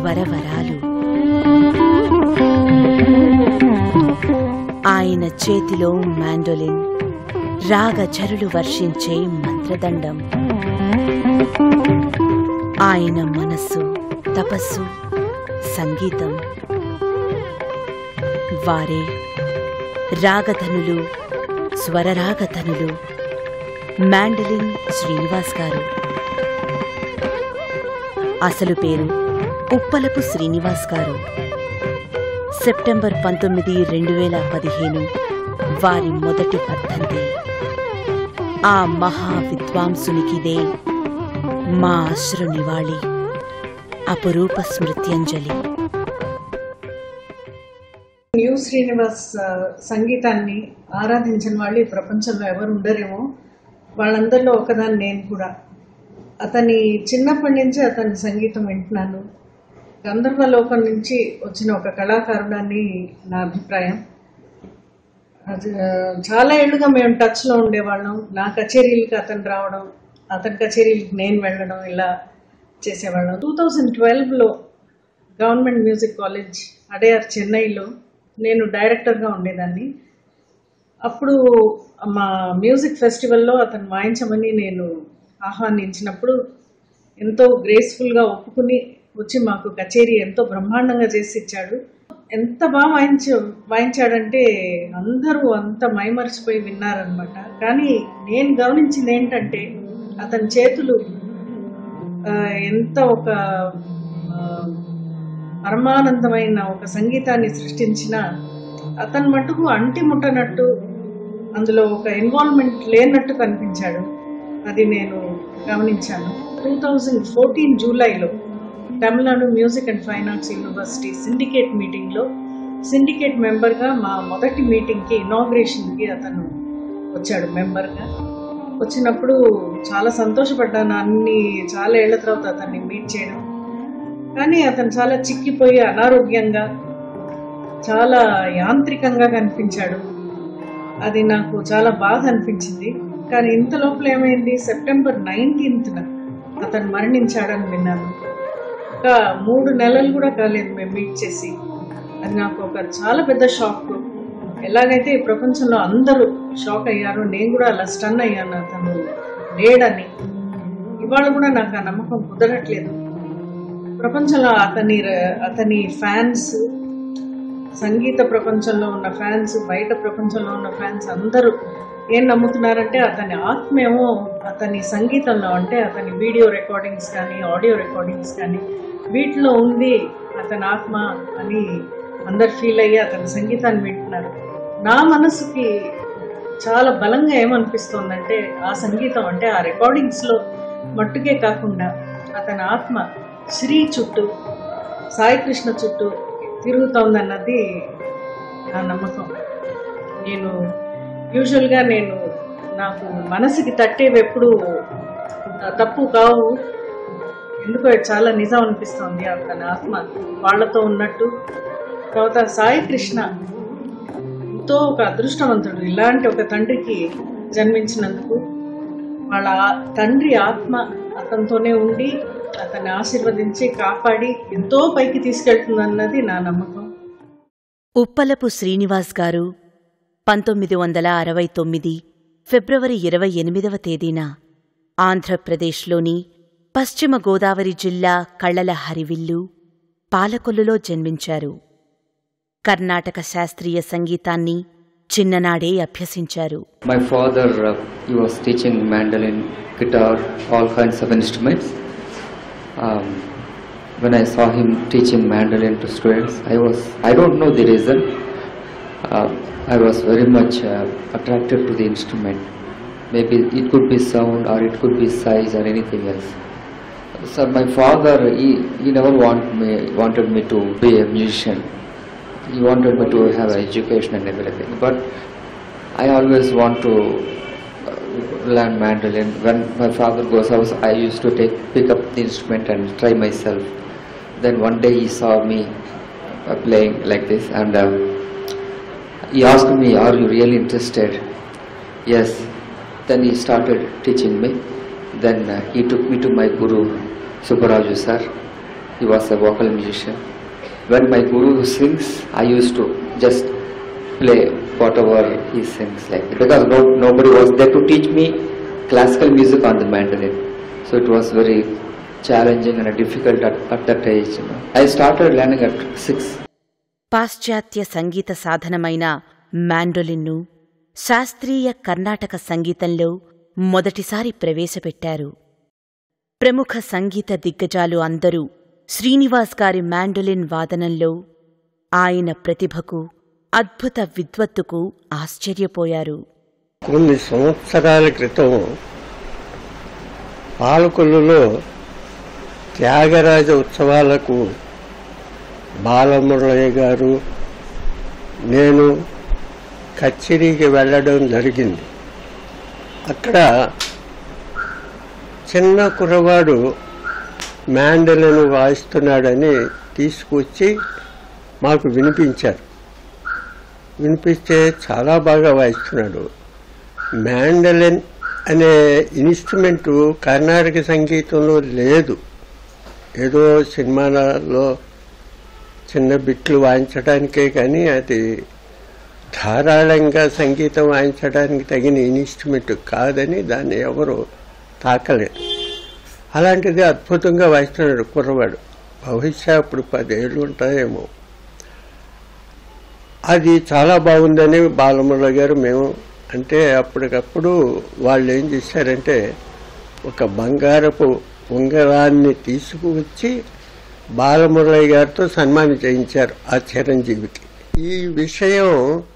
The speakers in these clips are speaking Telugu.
స్వరవరాలు ఆయన చేతిలో మ్యాండోలిన్ రాగజరులు వర్షించే మంత్రదండం ఆయన మనస్సు తపస్సు సంగీతం వారే రాగధనులు స్వరరాగధనులు మ్యాండలిన్ శ్రీనివాస్ గారు అసలు పేరు ఉప్పలపు శ్రీనివాస్ గారు సెప్టెంబర్ పంతొమ్మిది రెండు వేల పదిహేను వారి మొదటి వర్ధంతి ఆ మహా విద్వాంసునికిదే మా అశ్రు నివాళి అపురూప స్మృత్యంజలి న్యూ శ్రీనివాస్ ఆ, సంగీతాన్ని ఆరాధించిన వాళ్ళు ఈ ప్రపంచంలో ఎవరు ఉండరేమో వాళ్ళందరిలో ఒకదాన్ని నేను కూడా అతని చిన్నప్పటి నుంచి అతని సంగీతం వింటున్నాను గంధర్వలోకం నుంచి వచ్చిన ఒక కళాకారుడని నా అభిప్రాయం అది, ఆ, చాలా ఏళ్ళుగా మేము టచ్లో ఉండేవాళ్ళం నా కచేరీలకి అతను రావడం అతని కచేరీలకి నేను వెళ్ళడం ఇలా చేసేవాళ్ళం టూ థౌజండ్ ట్వెల్వ్లో గవర్నమెంట్ మ్యూజిక్ కాలేజ్ అడయార్ చెన్నైలో నేను డైరెక్టర్గా ఉండేదాన్ని అప్పుడు మా మ్యూజిక్ ఫెస్టివల్లో అతను వాయించమని నేను ఆహ్వానించినప్పుడు ఎంతో గ్రేస్ఫుల్గా ఒప్పుకుని వచ్చి మాకు కచేరీ ఎంతో బ్రహ్మాండంగా చేసి ఇచ్చాడు ఎంత బాగా వాయించ వాయించాడంటే అందరూ అంత మైమరిచిపోయి విన్నారనమాట కానీ నేను గమనించింది ఏంటంటే అతని చేతులు ఆ, ఎంత ఒక ఆ, పరమానందమైన ఒక సంగీతాన్ని సృష్టించిన అతని మటుకు అంటి ముట్టనట్టు అందులో ఒక ఇన్వాల్వ్మెంట్ లేనట్టు కనిపించాడు అది నేను గమనించాను టూ థౌజండ్ ఫోర్టీన్ జూలైలో Tamil Nadu music and fine arts university syndicate మీటింగ్లో సిండికేట్ మెంబర్గా మా మొదటి మీటింగ్కి ఇనాగ్రేషన్కి అతను వచ్చాడు మెంబర్గా వచ్చినప్పుడు చాలా సంతోషపడ్డాను అన్ని చాలా ఏళ్ల తర్వాత అతన్ని మీట్ చేయడం కానీ అతను చాలా చిక్కిపోయి అనారోగ్యంగా చాలా యాంత్రికంగా కనిపించాడు అది నాకు చాలా బాధ అనిపించింది కానీ ఇంత లోపల ఏమైంది సెప్టెంబర్ నైన్టీన్త్న అతను మరణించాడని విన్నాను ఇంకా మూడు నెలలు కూడా కాలేదు మేము మీట్ చేసి అది నాకు ఒక చాలా పెద్ద షాక్ ఎలాగైతే ఈ ప్రపంచంలో అందరూ షాక్ అయ్యారో నేను కూడా అలా స్టన్ అయ్యాను అతను లేడని ఇవాళ కూడా నాకు ఆ నమ్మకం కుదరట్లేదు ప్రపంచంలో అతని అతని ఫ్యాన్స్ సంగీత ప్రపంచంలో ఉన్న ఫ్యాన్స్ బయట ప్రపంచంలో ఉన్న ఫ్యాన్స్ అందరూ ఏం నమ్ముతున్నారంటే అతని ఆత్మేమో అతని సంగీతంలో అంటే అతని వీడియో రికార్డింగ్స్ కానీ ఆడియో రికార్డింగ్స్ కానీ వీటిలో ఉంది అతని ఆత్మ అని అందరు ఫీల్ అయ్యి అతని సంగీతాన్ని వింటున్నారు నా మనసుకి చాలా బలంగా ఏమనిపిస్తోందంటే ఆ సంగీతం అంటే ఆ రికార్డింగ్స్లో మట్టుకే కాకుండా అతని ఆత్మ శ్రీ చుట్టూ సాయి కృష్ణ చుట్టూ తిరుగుతోందన్నది నా నమ్మకం నేను యూజువల్గా నేను నాకు మనసుకి తట్టేవి ఎప్పుడు ఆ, తప్పు కావు ఎందుకో చాలా నిజం అనిపిస్తోంది అతని ఆత్మ వాళ్ళతో ఉన్నట్టు తర్వాత సాయి కృష్ణ ఎంతో ఒక అదృష్టవంతుడు ఇలాంటి ఒక తండ్రికి జన్మించినందుకు వాళ్ళ ఆ- తండ్రి ఆత్మ అతనితోనే ఉండి అతన్ని ఆశీర్వదించి కాపాడి ఎంతో పైకి తీసుకెళ్తుందన్నది నా నమ్మకం ఉప్పలపు శ్రీనివాస్ గారు పంతొమ్మిది వందల అరవై తొమ్మిది ఫిబ్రవరి ఇరవై ఎనిమిదవ తేదీన ఆంధ్రప్రదేశ్లోని పశ్చిమ గోదావరి జిల్లా కళ్ళల హరివిల్లు పాలకొల్లులో జన్మించారు కర్ణాటక శాస్త్రీయ సంగీతాన్ని చిన్ననాడే అభ్యసించారు My father, uh, he was teaching mandolin, guitar, all kinds of instruments. Um, when I saw him teaching mandolin to students, I was, I don't know the reason. Uh, I was very much uh, attracted to the instrument. Maybe it could be sound or it could be size or anything else. So my father, he, he never want me, wanted me to be a musician. He wanted me to have education and everything. But I always want to uh, learn mandolin. When my father goes out, I used to take pick up the instrument and try myself. Then one day he saw me uh, playing like this, and uh, he asked me, "Are you really interested?" Yes. Then he started teaching me. Then uh, he took me to my guru, Subbaraju sir, he was a vocal musician. When my guru sings, I used to just play whatever he sings like because no, nobody was there to teach me classical music on the mandolin. So it was very challenging and difficult at, at that age. You know. I started learning at six. పాశ్చాత్య సంగీత సాధనమైన మ్యాండోలిన్ను శాస్త్రీయ కర్ణాటక సంగీతంలో మొదటిసారి ప్రవేశపెట్టారు ప్రముఖ సంగీత దిగ్గజాలు అందరూ శ్రీనివాస్ గారి మ్యాండోలిన్ వాదనంలో ఆయన ప్రతిభకు అద్భుత విద్వత్తుకు ఆశ్చర్యపోయారు కొన్ని సంవత్సరాల క్రితం పాలకొల్లులో త్యాగరాజ ఉత్సవాలకు బాలమురళయ్య గారు నేను కచేరీకి వెళ్ళడం జరిగింది అక్కడ చిన్న కుర్రవాడు మ్యాండలను వాయిస్తున్నాడని తీసుకొచ్చి మాకు వినిపించారు వినిపిస్తే చాలా బాగా వాయిస్తున్నాడు మ్యాండలిన్ అనే ఇన్స్ట్రుమెంటు కర్ణాటక సంగీతంలో లేదు ఏదో సినిమాలలో చిన్న బిట్లు వాయించడానికే కానీ అది ధారాళంగా సంగీతం వాయించడానికి తగిన ఇన్స్ట్రుమెంట్ కాదని దాన్ని ఎవరు తాకలేదు అలాంటిది అద్భుతంగా వాయిస్తున్నాడు కుర్రవాడు బహుశా ఇప్పుడు పదేళ్ళు ఉంటాయేమో అది చాలా బాగుందని బాలమురళ గారు మేము అంటే అప్పటికప్పుడు వాళ్ళు ఏం చేశారంటే ఒక బంగారపు ఉంగరాన్ని తీసుకువచ్చి బాలమురళయ్య గారితో సన్మానం చేయించారు ఆ చిరంజీవికి ఈ విషయం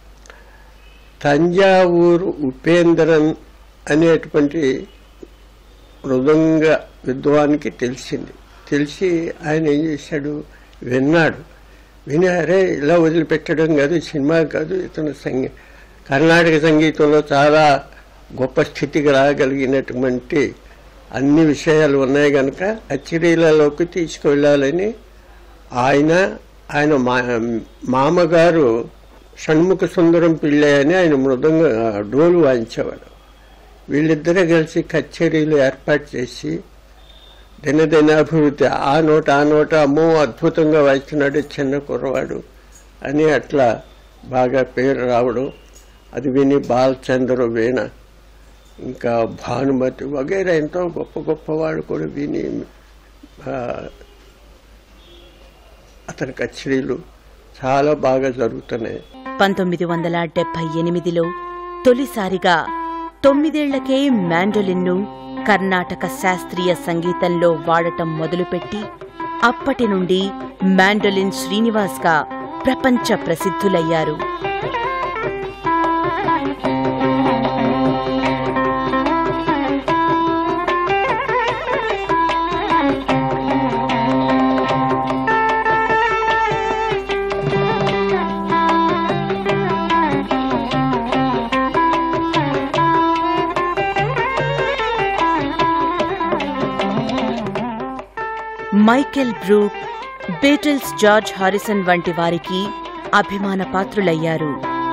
తంజావూరు ఉపేంద్రన్ అనేటువంటి మృదంగ విద్వానికి తెలిసింది తెలిసి ఆయన ఏం చేశాడు విన్నాడు విని అరే ఇలా వదిలిపెట్టడం కాదు సినిమా కాదు ఇతను సంగీ కర్ణాటక సంగీతంలో చాలా గొప్ప స్థితికి రాగలిగినటువంటి అన్ని విషయాలు ఉన్నాయి కనుక కచేరీలలోకి తీసుకువెళ్ళాలని ఆయన ఆయన మా మామగారు షణ్ముఖ సుందరం పిళ్ళే అని ఆయన మృదంగ డోలు వాయించేవాడు వీళ్ళిద్దరే కలిసి కచేరీలు ఏర్పాటు చేసి దినదినాభివృద్ధి ఆ నోట ఆ నోట అమ్మో అద్భుతంగా వాయిస్తున్నాడు చిన్న కుర్రవాడు అని అట్లా బాగా పేరు రావడం అది విని బాలచంద్ర వీణ ఇంకా భానుమతి వగైరా ఎంతో గొప్ప గొప్ప వాళ్ళు కూడా విని ఆ, అతని కచేరీలు చాలా బాగా జరుగుతున్నాయి పంతొమ్మిది వందల డెబ్బై ఎనిమిదిలో తొలిసారిగా తొమ్మిదేళ్లకే మ్యాండోలిన్ను కర్ణాటక శాస్త్రీయ సంగీతంలో వాడటం మొదలుపెట్టి అప్పటి నుండి మ్యాండోలిన్ శ్రీనివాస్గా ప్రపంచ ప్రసిద్ధులయ్యారు Michael Brook Beatles George Harrison వంటి వారికి అభిమాన పాత్రులయ్యారు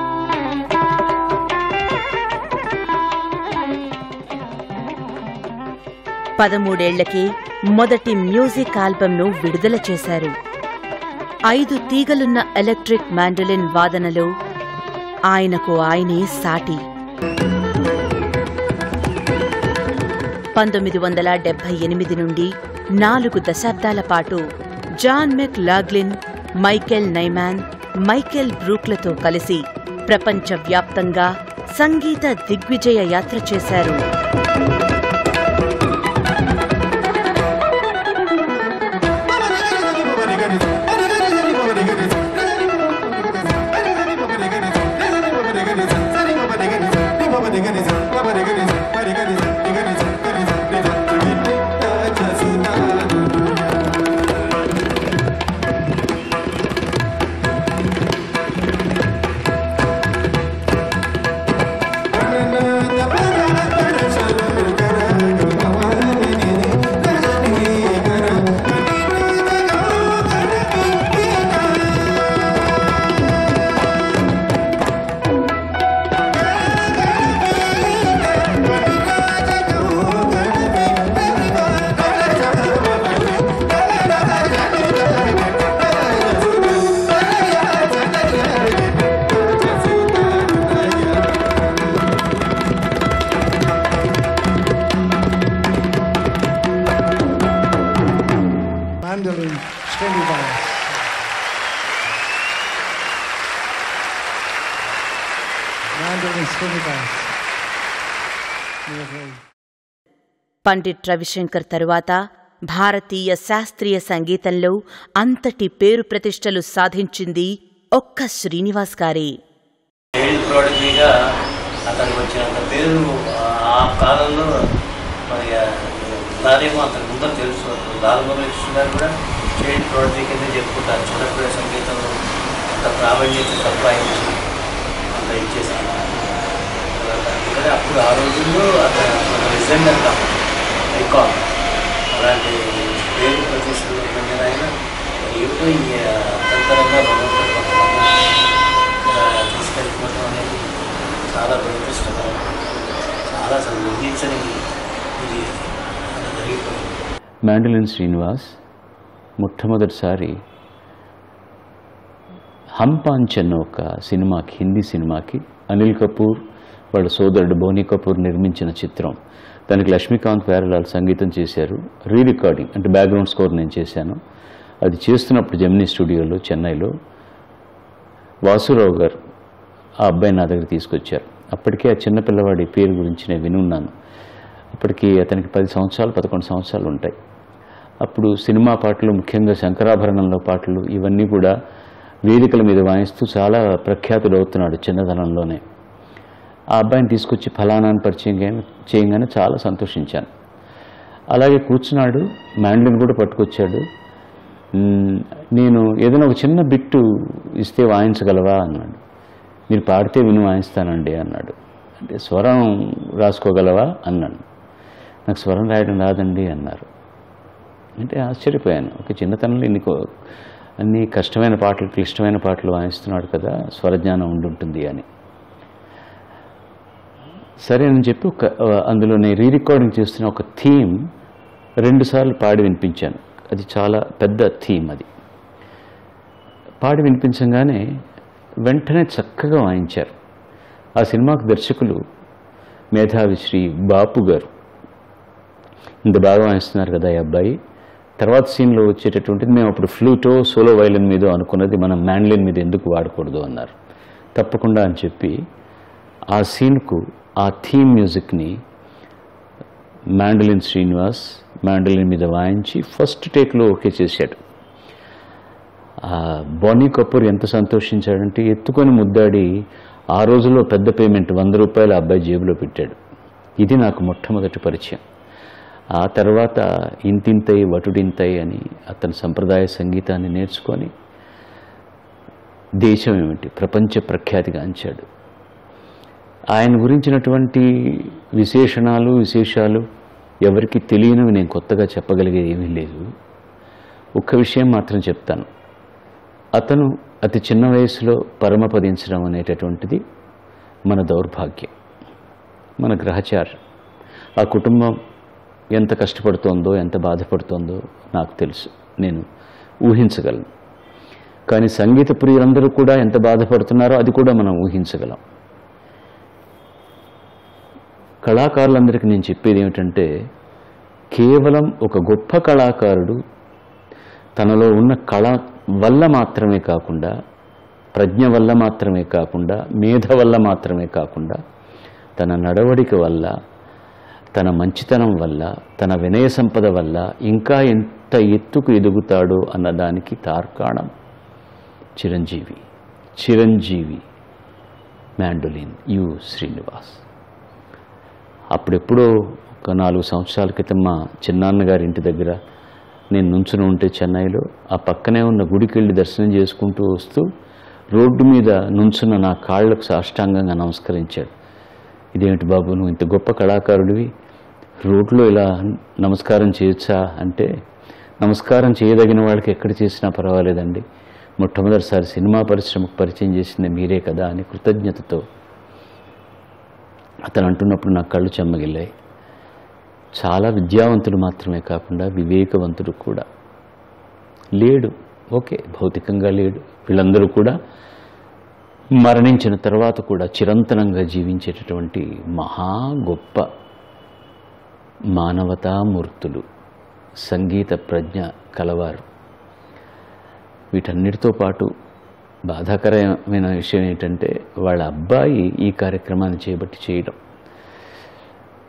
పదమూడేళ్లకే మొదటి మ్యూజిక్ ఆల్బంను విడుదల చేశారు ఐదు తీగలున్న ఎలక్ట్రిక్ మ్యాండలిన్ వాదనలో ఆయనకు ఆయనే సాటి పంతొమ్మిది వందల డెబ్బై ఎనిమిది నుండి నాలుగు దశాబ్దాల పాటు John McLaughlin Michael Nyman Michael బ్రూక్లతో కలిసి ప్రపంచవ్యాప్తంగా సంగీత దిగ్విజయ యాత్ర చేశారు Thank you. పండిట్ రవిశంకర్ తరువాత భారతీయ శాస్త్రీయ సంగీతంలో అంతటి పేరు ప్రతిష్టలు సాధించింది ఒక్క శ్రీనివాస్ గారే చైల్డ్ ప్రోడక్ట్గా అతనికి వచ్చినంత పేరు ఆ కాలంలో మరి నాదేమో అతని ముందు తెలుసు బాలమురళీకృష్ణ గారు కూడా చైల్డ్ ప్రోడక్ట్ కింద చెప్పుకుంటారు చిన్నపిల్లల సంగీతంలో అంత ప్రావీణ్యత సంపాదించి అంత ఇచ్చేసాను అందుకని అప్పుడు ఆ రోజుల్లో అతను మన రిజెండ్ అంటాం ఐకాన్ అలాంటి పేరు ప్రతిష్టలు పొందిన ఆయన ఏమిటో ఈ అంతరంగా భగవంతుడు కొంతమంది తీసుకెళ్ళిపోవడం అనేది చాలా దురదృష్టకరం చాలా అసలు ఊహించని ఇది అలా జరిగిపోయింది మ్యాండలిన్ శ్రీనివాస్ మొట్టమొదటిసారి హమ్ పాంచ్ అన్న ఒక సినిమాకి హిందీ సినిమాకి అనిల్ కపూర్ వాళ్ళ సోదరుడు బోనీ కపూర్ నిర్మించిన చిత్రం దానికి లక్ష్మీకాంత్ పేరలాల్ సంగీతం చేశారు రీ రికార్డింగ్ అంటే బ్యాక్గ్రౌండ్ స్కోర్ నేను చేశాను అది చేస్తున్నప్పుడు జెమినీ స్టూడియోలో చెన్నైలో వాసురావు గారు ఆ అబ్బాయి నా దగ్గర తీసుకొచ్చారు అప్పటికే ఆ చిన్న పిల్లవాడి పేరు గురించి నేను వినున్నాను అప్పటికి అతనికి పది సంవత్సరాలు పదకొండు సంవత్సరాలు ఉంటాయి అప్పుడు సినిమా పాటలు ముఖ్యంగా శంకరాభరణంలో పాటలు ఇవన్నీ కూడా వేదికల మీద వాయిస్తూ చాలా ప్రఖ్యాతుడవుతున్నాడు చిన్నతనంలోనే ఆ అబ్బాయిని తీసుకొచ్చి ఫలానా అని పరిచయం చేయగా- చేయగానే చాలా సంతోషించాను అలాగే కూర్చున్నాడు మ్యాండ్లిన్ కూడా పట్టుకొచ్చాడు మ్, నేను ఏదైనా ఒక చిన్న బిట్టు ఇస్తే వాయించగలవా అన్నాడు మీరు పాడితే విని వాయిస్తానండి అన్నాడు అంటే స్వరం రాసుకోగలవా అన్నాడు నాకు స్వరం రాయడం రాదండి అన్నారు అంటే ఆశ్చర్యపోయాను ఒక చిన్నతనంలో ఇన్ని కో- అన్ని కష్టమైన పాటలు క్లిష్టమైన పాటలు వాయిస్తున్నాడు కదా స్వరజ్ఞానం ఉండుంటుంది అని సరే అని చెప్పి ఒక అందులో నేను రీ రికార్డింగ్ చేస్తున్న ఒక థీమ్ రెండుసార్లు పాడి వినిపించాను అది చాలా పెద్ద థీమ్ అది పాడి వినిపించగానే వెంటనే చక్కగా వాయించారు ఆ సినిమాకు దర్శకులు మేధావి శ్రీ బాపు గారు ఇంత బాగా వాయిస్తున్నారు కదా ఈ అబ్బాయి తర్వాత సీన్లో వచ్చేటటువంటిది మేము అప్పుడు ఫ్లూటో సోలో వైలిన్ మీద అనుకున్నది మనం మ్యాండ్లిన్ మీద ఎందుకు వాడకూడదు అన్నారు తప్పకుండా అని చెప్పి ఆ సీన్కు ఆ థీమ్ మ్యూజిక్ని మ్యాండలిన్ శ్రీనివాస్ మ్యాండలిన్ మీద వాయించి ఫస్ట్ టేక్లో ఓకే చేశాడు ఆ బానీ కపూర్ ఎంత సంతోషించాడంటే ఎత్తుకొని ముద్దాడి ఆ రోజుల్లో పెద్ద పేమెంట్ వంద రూపాయలు ఆ అబ్బాయి జేబులో పెట్టాడు ఇది నాకు మొట్టమొదటి పరిచయం ఆ తర్వాత ఇంతింతై వటుడింతై అని అతని సంప్రదాయ సంగీతాన్ని నేర్చుకొని దేశం ఏమిటి ప్రపంచ ప్రఖ్యాతిగాంచాడు ఆయన గురించినటువంటి విశేషణాలు విశేషాలు ఎవరికి తెలియనివి నేను కొత్తగా చెప్పగలిగేది ఏమీ లేదు ఒక్క విషయం మాత్రం చెప్తాను అతను అతి చిన్న వయసులో పరమపదించడం అనేటటువంటిది మన దౌర్భాగ్యం మన గ్రహచారం ఆ కుటుంబం ఎంత కష్టపడుతోందో ఎంత బాధపడుతోందో నాకు తెలుసు నేను ఊహించగలను కానీ సంగీత ప్రియులందరూ కూడా ఎంత బాధపడుతున్నారో అది కూడా మనం ఊహించగలం కళాకారులందరికీ నేను చెప్పేది ఏమిటంటే కేవలం ఒక గొప్ప కళాకారుడు తనలో ఉన్న కళ వల్ల మాత్రమే కాకుండా ప్రజ్ఞ వల్ల మాత్రమే కాకుండా మేధ వల్ల మాత్రమే కాకుండా తన నడవడిక వల్ల తన మంచితనం వల్ల తన వినయ సంపద వల్ల ఇంకా ఎంత ఎత్తుకు ఎదుగుతాడో అన్నదానికి తార్కాణం చిరంజీవి చిరంజీవి మ్యాండోలిన్ యు శ్రీనివాస్ అప్పుడెప్పుడో ఒక నాలుగు సంవత్సరాల క్రితం మా చిన్నాన్నగారి ఇంటి దగ్గర నేను నుంచుని ఉంటే చెన్నైలో ఆ పక్కనే ఉన్న గుడికి వెళ్ళి దర్శనం చేసుకుంటూ వస్తూ రోడ్డు మీద నుంచున్న నా కాళ్ళకు సాష్టాంగంగా నమస్కరించాడు ఇదేమిటి బాబు నువ్వు ఇంత గొప్ప కళాకారుడివి రోడ్లో ఇలా నమస్కారం చేయొచ్చా అంటే నమస్కారం చేయదగిన వాళ్ళకి ఎక్కడ చేసినా పర్వాలేదండి మొట్టమొదటిసారి సినిమా పరిశ్రమకు పరిచయం చేసింది మీరే కదా అని కృతజ్ఞతతో అతను అంటున్నప్పుడు నా కళ్ళు చెమ్మగిల్లాయి చాలా విద్యావంతుడు మాత్రమే కాకుండా వివేకవంతుడు కూడా లేడు ఓకే భౌతికంగా లేడు వీళ్ళందరూ కూడా మరణించిన తర్వాత కూడా చిరంతనంగా జీవించేటటువంటి మహా గొప్ప మానవతామూర్తులు సంగీత ప్రజ్ఞ కలవారు వీటన్నిటితో పాటు బాధాకరమైన విషయం ఏంటంటే వాళ్ళ అబ్బాయి ఈ కార్యక్రమాన్ని చేపట్టి చేయడం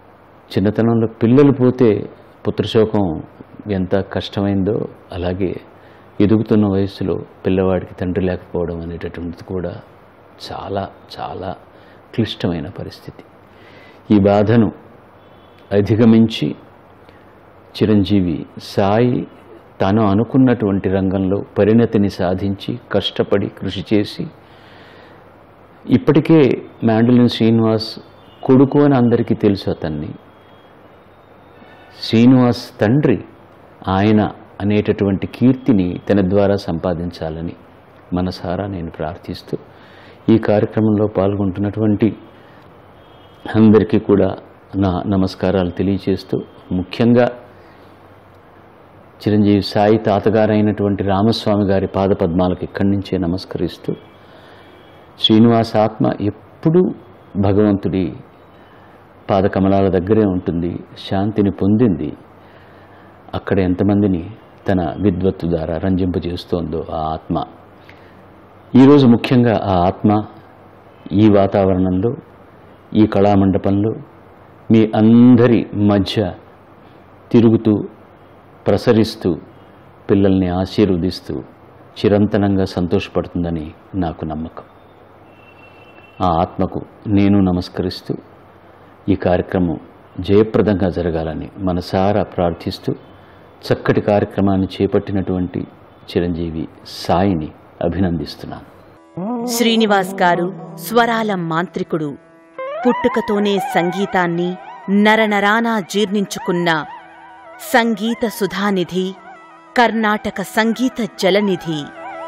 చిన్నతనంలో పిల్లలు పోతే పుత్రశోకం ఎంత కష్టమైందో అలాగే ఎదుగుతున్న వయసులో పిల్లవాడికి తండ్రి లేకపోవడం అనేటటువంటిది కూడా చాలా చాలా క్లిష్టమైన పరిస్థితి ఈ బాధను అధిగమించి చిరంజీవి సాయి తాను అనుకున్నటువంటి రంగంలో పరిణతిని సాధించి కష్టపడి కృషి చేసి ఇప్పటికే మ్యాండలిన్ శ్రీనివాస్ కొడుకు అని అందరికీ తెలుసు అతన్ని శ్రీనివాస్ తండ్రి ఆయన అనేటటువంటి కీర్తిని తన ద్వారా సంపాదించాలని మనసారా నేను ప్రార్థిస్తూ ఈ కార్యక్రమంలో పాల్గొంటున్నటువంటి అందరికీ కూడా నా నమస్కారాలు తెలియచేస్తూ ముఖ్యంగా చిరంజీవి సాయి తాతగారైనటువంటి రామస్వామి గారి పాదపద్మాలకు ఇక్కడి నుంచే నమస్కరిస్తూ శ్రీనివాస ఆత్మ ఎప్పుడూ భగవంతుడి పాదకమలాల దగ్గరే ఉంటుంది శాంతిని పొందింది అక్కడ ఎంతమందిని తన విద్వత్తు ద్వారా రంజింపజేస్తోందో ఆ ఆత్మ ఈరోజు ముఖ్యంగా ఆ ఆత్మ ఈ వాతావరణంలో ఈ కళామండపంలో మీ అందరి మధ్య తిరుగుతూ ప్రసరిస్తూ పిల్లల్ని ఆశీర్వదిస్తూ చిరంతనంగా సంతోషపడుతుందని నాకు నమ్మకం ఆ ఆత్మకు నేను నమస్కరిస్తూ ఈ కార్యక్రమం జయప్రదంగా జరగాలని మనసారా ప్రార్థిస్తూ చక్కటి కార్యక్రమాన్ని చేపట్టినటువంటి చిరంజీవి సాయిని అభినందిస్తున్నాను శ్రీనివాస్ గారు స్వరాల మాంత్రికుడు పుట్టుకతోనే సంగీతాన్ని నరనరానా జీర్ణించుకున్న సంగీత సుధానిధి కర్ణాటక సంగీత జలనిధి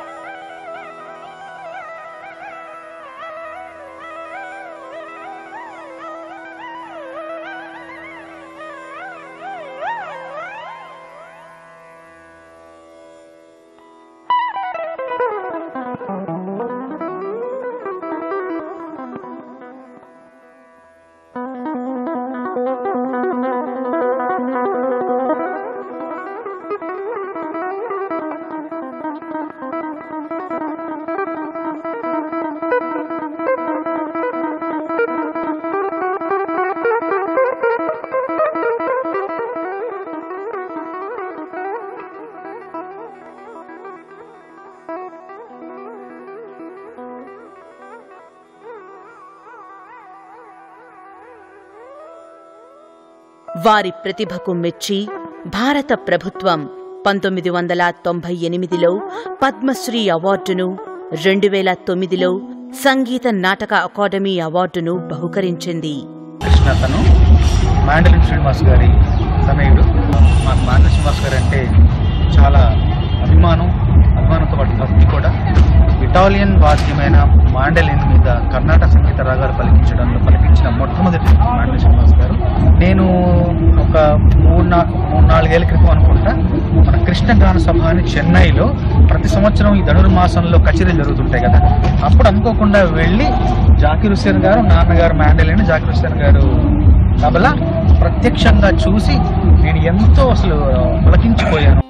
వారి ప్రతిభకు మెచ్చి భారత ప్రభుత్వం పంతొమ్మిది వందల తొంభై ఎనిమిదిలో పద్మశ్రీ అవార్డును రెండు వేల తొమ్మిదిలో సంగీత నాటక అకాడమీ అవార్డును బహుకరించింది కృష్ణ తను మాండలిన్ శ్రీనివాస్ గారి తనయుడు మాకు మాండలిన్ శ్రీనివాస్ గారు అంటే చాలా అభిమానం అభిమానంతో పాటు భక్తి కూడా ఇటాలియన్ వాద్యమైన మాండలిన్ మీద కర్ణాటక సంగీత రాగాలు పలికించడంలో పలికించిన మొట్టమొదటి మాండలిన్ శ్రీనివాస్ గారు నేను ఒక మూడు నా మూడు నాలుగేళ్ల క్రితం అనుకుంటా మన కృష్ణ గాన సభ అని చెన్నైలో ప్రతి సంవత్సరం ఈ ధనుర్మాసంలో కచేరీలు జరుగుతుంటాయి కదా అప్పుడు అనుకోకుండా వెళ్ళి జాకిర్ హుస్సేన్ గారు నాన్నగారు మ్యాండలిన్ జాకిర్ హుస్సేన్ గారు తబలా ప్రత్యక్షంగా చూసి నేను ఎంతో అసలు పులకించిపోయాను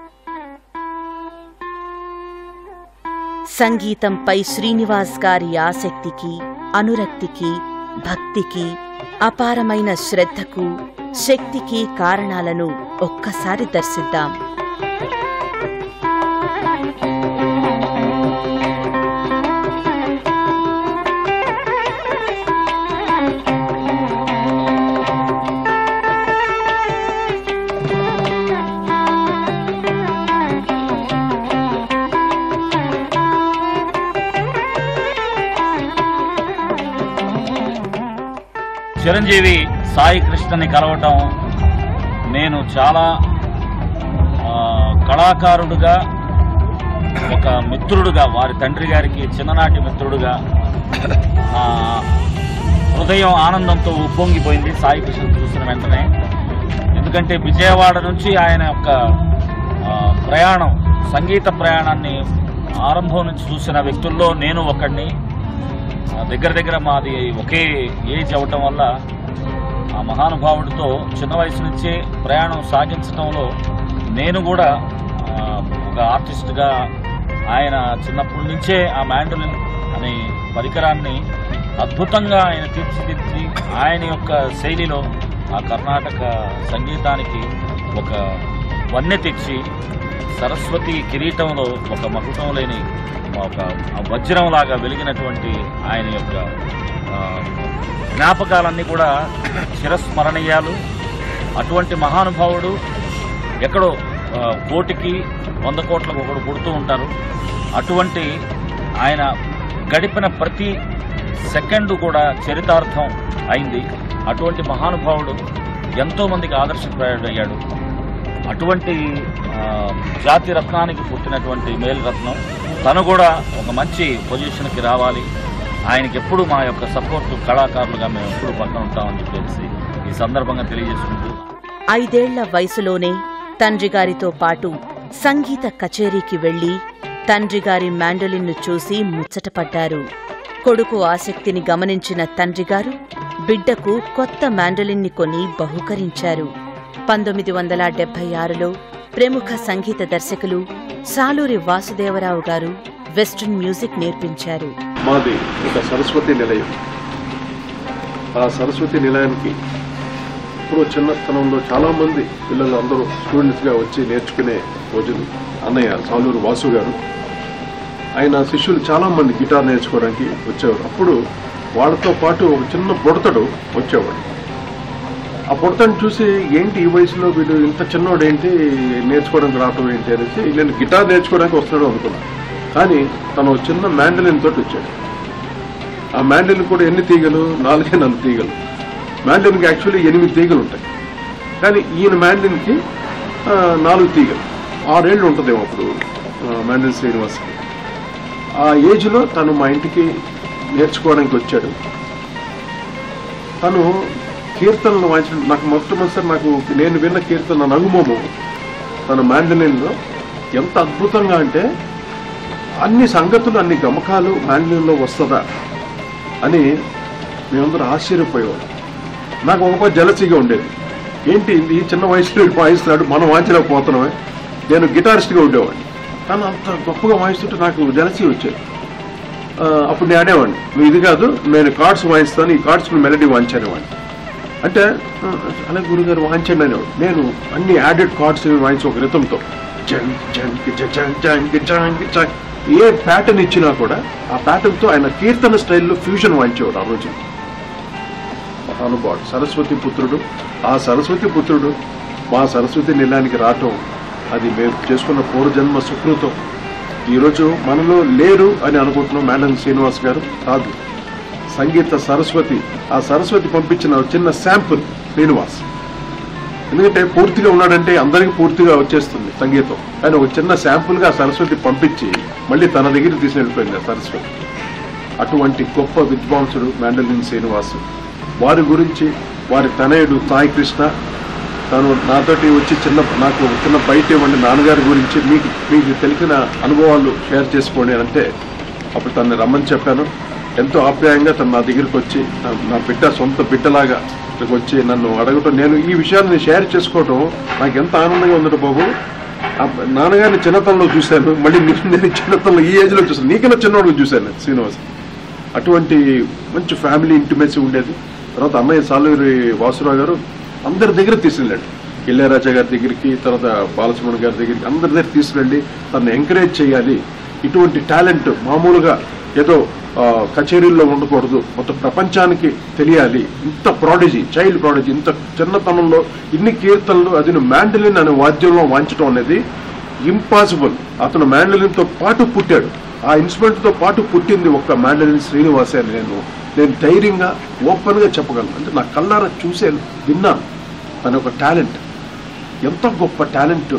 సంగీతంపై శ్రీనివాస్ గారి ఆసక్తికి అనురక్తికి భక్తికి అపారమైన శ్రద్ధకు శక్తికి కారణాలను ఒక్కసారి దర్శిద్దాం చిరంజీవి సాయి కృష్ణని కలవటం నేను చాలా ఆ, కళాకారుడుగా ఒక మిత్రుడుగా వారి తండ్రి గారికి చిన్ననాటి మిత్రుడుగా ఆ, హృదయం ఆనందంతో ఉప్పొంగిపోయింది సాయి కృష్ణ చూసిన వెంటనే ఎందుకంటే విజయవాడ నుంచి ఆయన యొక్క ఆ, ప్రయాణం సంగీత ప్రయాణాన్ని ఆరంభం నుంచి చూసిన వ్యక్తుల్లో నేను ఒకడిని ఆ, దగ్గర దగ్గర మాది ఒకే ఏజ్ అవ్వటం వల్ల ఆ మహానుభావుడితో చిన్న వయసు నుంచే ప్రయాణం సాగించడంలో నేను కూడా ఆ, ఒక ఆర్టిస్ట్గా ఆయన చిన్నప్పటి నుంచే ఆ మ్యాండలిన్ అనే పరికరాన్ని అద్భుతంగా ఆయన తీర్చిదిద్ది ఆయన యొక్క శైలిలో ఆ కర్ణాటక సంగీతానికి ఒక వన్నె తెచ్చి సరస్వతి కిరీటంలో ఒక మకుటం లేని ఒక వజ్రంలాగా వెలిగినటువంటి ఆయన యొక్క ఆ, జ్ఞాపకాలన్నీ కూడా చిరస్మరణీయాలు అటువంటి మహానుభావుడు ఎక్కడో ఆ, కోటికి వంద కోట్లకు ఒకడు పుడుతూ ఉంటారు అటువంటి ఆయన గడిపిన ప్రతి సెకండ్ కూడా చరితార్థం అయింది అటువంటి మహానుభావుడు ఎంతో మందికి ఆదర్శప్రాయుడయ్యాడు అటువంటి ఆ, జాతి రత్నానికి పుట్టినటువంటి మేలు రత్నం తను కూడా ఒక మంచి పొజిషన్కి రావాలి ఆయనకి ఎప్పుడు మా యొక్క సపోర్ట్ కళాకారులుగా మేము ఎప్పుడు పక్కన ఉంటామని చెప్పేసి ఈ సందర్భంగా తెలియజేసుకుంటూ ఐదేళ్ల వయసులోనే తండ్రి గారితో పాటు సంగీత కచేరీకి వెళ్లి తండ్రి గారి మ్యాండోలిన్ను చూసి ముచ్చటపడ్డారు కొడుకు ఆసక్తిని గమనించిన తండ్రి గారు బిడ్డకు కొత్త మ్యాండోలిన్ని కొని బహుకరించారు పంతొమ్మిది వందల డెబ్బై ఆరులో ప్రముఖ సంగీత దర్శకులు సాలూరి వాసుదేవరావు గారు వెస్టర్న్ మ్యూజిక్ నేర్పించారు మాది ఒక సరస్వతి నిలయం ఆ సరస్వతి నిలయానికి ఇప్పుడు చిన్న స్థలంలో చాలా మంది పిల్లలు అందరూ స్టూడెంట్స్ గా వచ్చి నేర్చుకునే రోజులు అన్నయ్య సాలూరు వాసు గారు ఆయన శిష్యులు చాలా మంది గిటార్ నేర్చుకోవడానికి వచ్చేవారు అప్పుడు వాళ్ళతో పాటు ఒక చిన్న బుడతడు వచ్చేవాడు ఆ బుడతను చూసి ఏంటి ఈ వయసులో వీడు ఇంత చిన్నోడు ఏంటి నేర్చుకోవడానికి రావటం ఏంటి అనేసి నేను గిటార్ నేర్చుకోవడానికి వస్తున్నాడు అనుకున్నాను కానీ తను ఒక చిన్న మ్యాండలిన్ తోటి వచ్చాడు ఆ మ్యాండలిన్ కూడా ఎన్ని తీగలు నాలుగే నాలుగు తీగలు మ్యాండలిన్కి యాక్చువల్లీ ఎనిమిది తీగలు ఉంటాయి కానీ ఈయన మ్యాండలిన్కి ఆ, నాలుగు తీగలు ఆరేళ్ళు ఉంటుందేమో అప్పుడు ఆ, మ్యాండలిన్ శ్రీనివాస్కి ఆ ఏజ్లో తను మా ఇంటికి నేర్చుకోవడానికి వచ్చాడు తను కీర్తనలు వాయించడం నాకు మొట్టమొదటిసారి నాకు నేను విన్న కీర్తన నగుమోము తన మ్యాండలిన్లో ఎంత అద్భుతంగా అంటే అన్ని సంగతులు అన్ని గమకాలు మ్యాండలిన్లో వస్తుందా అని మేమందరూ ఆశ్చర్యపోయేవాళ్ళం నాకు ఒక పది జలసీగా ఉండేది ఏంటి ఈ చిన్న వయసులో వీడు వాయిస్తున్నాడు మనం వాయించలేకపోతున్నామే నేను గిటారిస్ట్గా ఉండేవాడిని కానీ అంత గొప్పగా వాయిస్తుంటే నాకు జలసీ వచ్చేది ఆ, అప్పుడు నేను అనేవాడిని నువ్వు ఇది కాదు నేను కార్డ్స్ వాయిస్తాను ఈ కార్డ్స్ మెలడీ వాయించానేవాడిని అంటే ఆ, అలా గురుగారు వాయించండి అనేవాడు నేను అన్ని యాడెడ్ కార్డ్స్ వాయించి ఒక రితంతో జంగ్ జంగ్ జంగ్ జంగ్ జంగ్ జంగ్ ఏ ప్యాటర్న్ ఇచ్చినా కూడా ఆ ప్యాటర్న్ తో ఆయన కీర్తన స్టైల్లో ఫ్యూజన్ వాయించేవాడు ఆ రోజు మహానుభావుడు సరస్వతి పుత్రుడు ఆ సరస్వతి పుత్రుడు మా సరస్వతి నిలానికి రావటం అది మేము చేసుకున్న పూర్వజన్మ సుకృతం ఈరోజు మనలో లేరు అని అనుకుంటున్నాం మేడం శ్రీనివాస్ గారు కాదు సంగీత సరస్వతి ఆ సరస్వతి పంపించిన ఒక చిన్న శాంపుల్ శ్రీనివాస్ ఎందుకంటే పూర్తిగా ఉన్నాడంటే అందరికీ పూర్తిగా వచ్చేస్తుంది సంగీతం కానీ ఒక చిన్న శాంపుల్ గా సరస్వతి పంపించి మళ్ళీ తన దగ్గర తీసుకుని వెళ్ళిపోయింది ఆ సరస్వతి అటువంటి గొప్ప విద్వాంసుడు మ్యాండలిన్ శ్రీనివాస్ వారి గురించి వారి తనయుడు సాయి కృష్ణ తను నాతోటి వచ్చి చిన్న నాకు ఒక చిన్న బయట ఇవ్వండి నాన్నగారి గురించి మీకు మీకు తెలిసిన అనుభవాలు షేర్ చేసుకోండి అని అంటే అప్పుడు తనని రమ్మని చెప్పాను ఎంతో ఆప్యాయంగా తను నా దగ్గరికి వచ్చి నా- నా బిడ్డ సొంత బిడ్డలాగా ఇక్కడికి వచ్చి నన్ను అడగటం నేను ఈ విషయాన్ని షేర్ చేసుకోవటం నాకు ఎంత ఆనందంగా ఉందట బాబు ఆ నాన్నగారిని చిన్నతనంలో చూశాను మళ్ళీ నీ- నేను చిన్నతనంలో ఈ ఏజ్ లో చూశాను నీకన్నా చిన్నవాడు చూశాను నేను, శ్రీనివాస్ అటువంటి మంచి ఫ్యామిలీ ఇంటిమేసీ ఉండేది తర్వాత అన్నయ్య సాలూరి వాసురావు గారు అందరి దగ్గర తీసుకెళ్ళాడు ఇళ్ళరాజా గారి దగ్గరికి తర్వాత బాలసుమణి గారి దగ్గరికి అందరి దగ్గర తీసుకెళ్ళి తనను ఎంకరేజ్ చేయాలి ఇటువంటి టాలెంట్ మామూలుగా ఏదో ఆ, కచేరీల్లో ఉండకూడదు మొత్తం ప్రపంచానికి తెలియాలి ఇంత ప్రాడజీ చైల్డ్ ప్రాడజీ ఇంత చిన్నతనంలో ఇన్ని కీర్తనలు అది మ్యాండలిన్ అనే వాద్యంలో వాంచడం అనేది ఇంపాసిబుల్ అతను మ్యాండలిన్ తో పాటు పుట్టాడు ఆ ఇన్స్ట్రుమెంట్ తో పాటు పుట్టింది ఒక్క మ్యాండలిన్ శ్రీనివాసే అని నేను నేను ధైర్యంగా ఓపెన్ గా చెప్పగలను అంటే నా కళ్ళారా చూశాను విన్నాను తన ఒక టాలెంట్ ఎంత గొప్ప టాలెంట్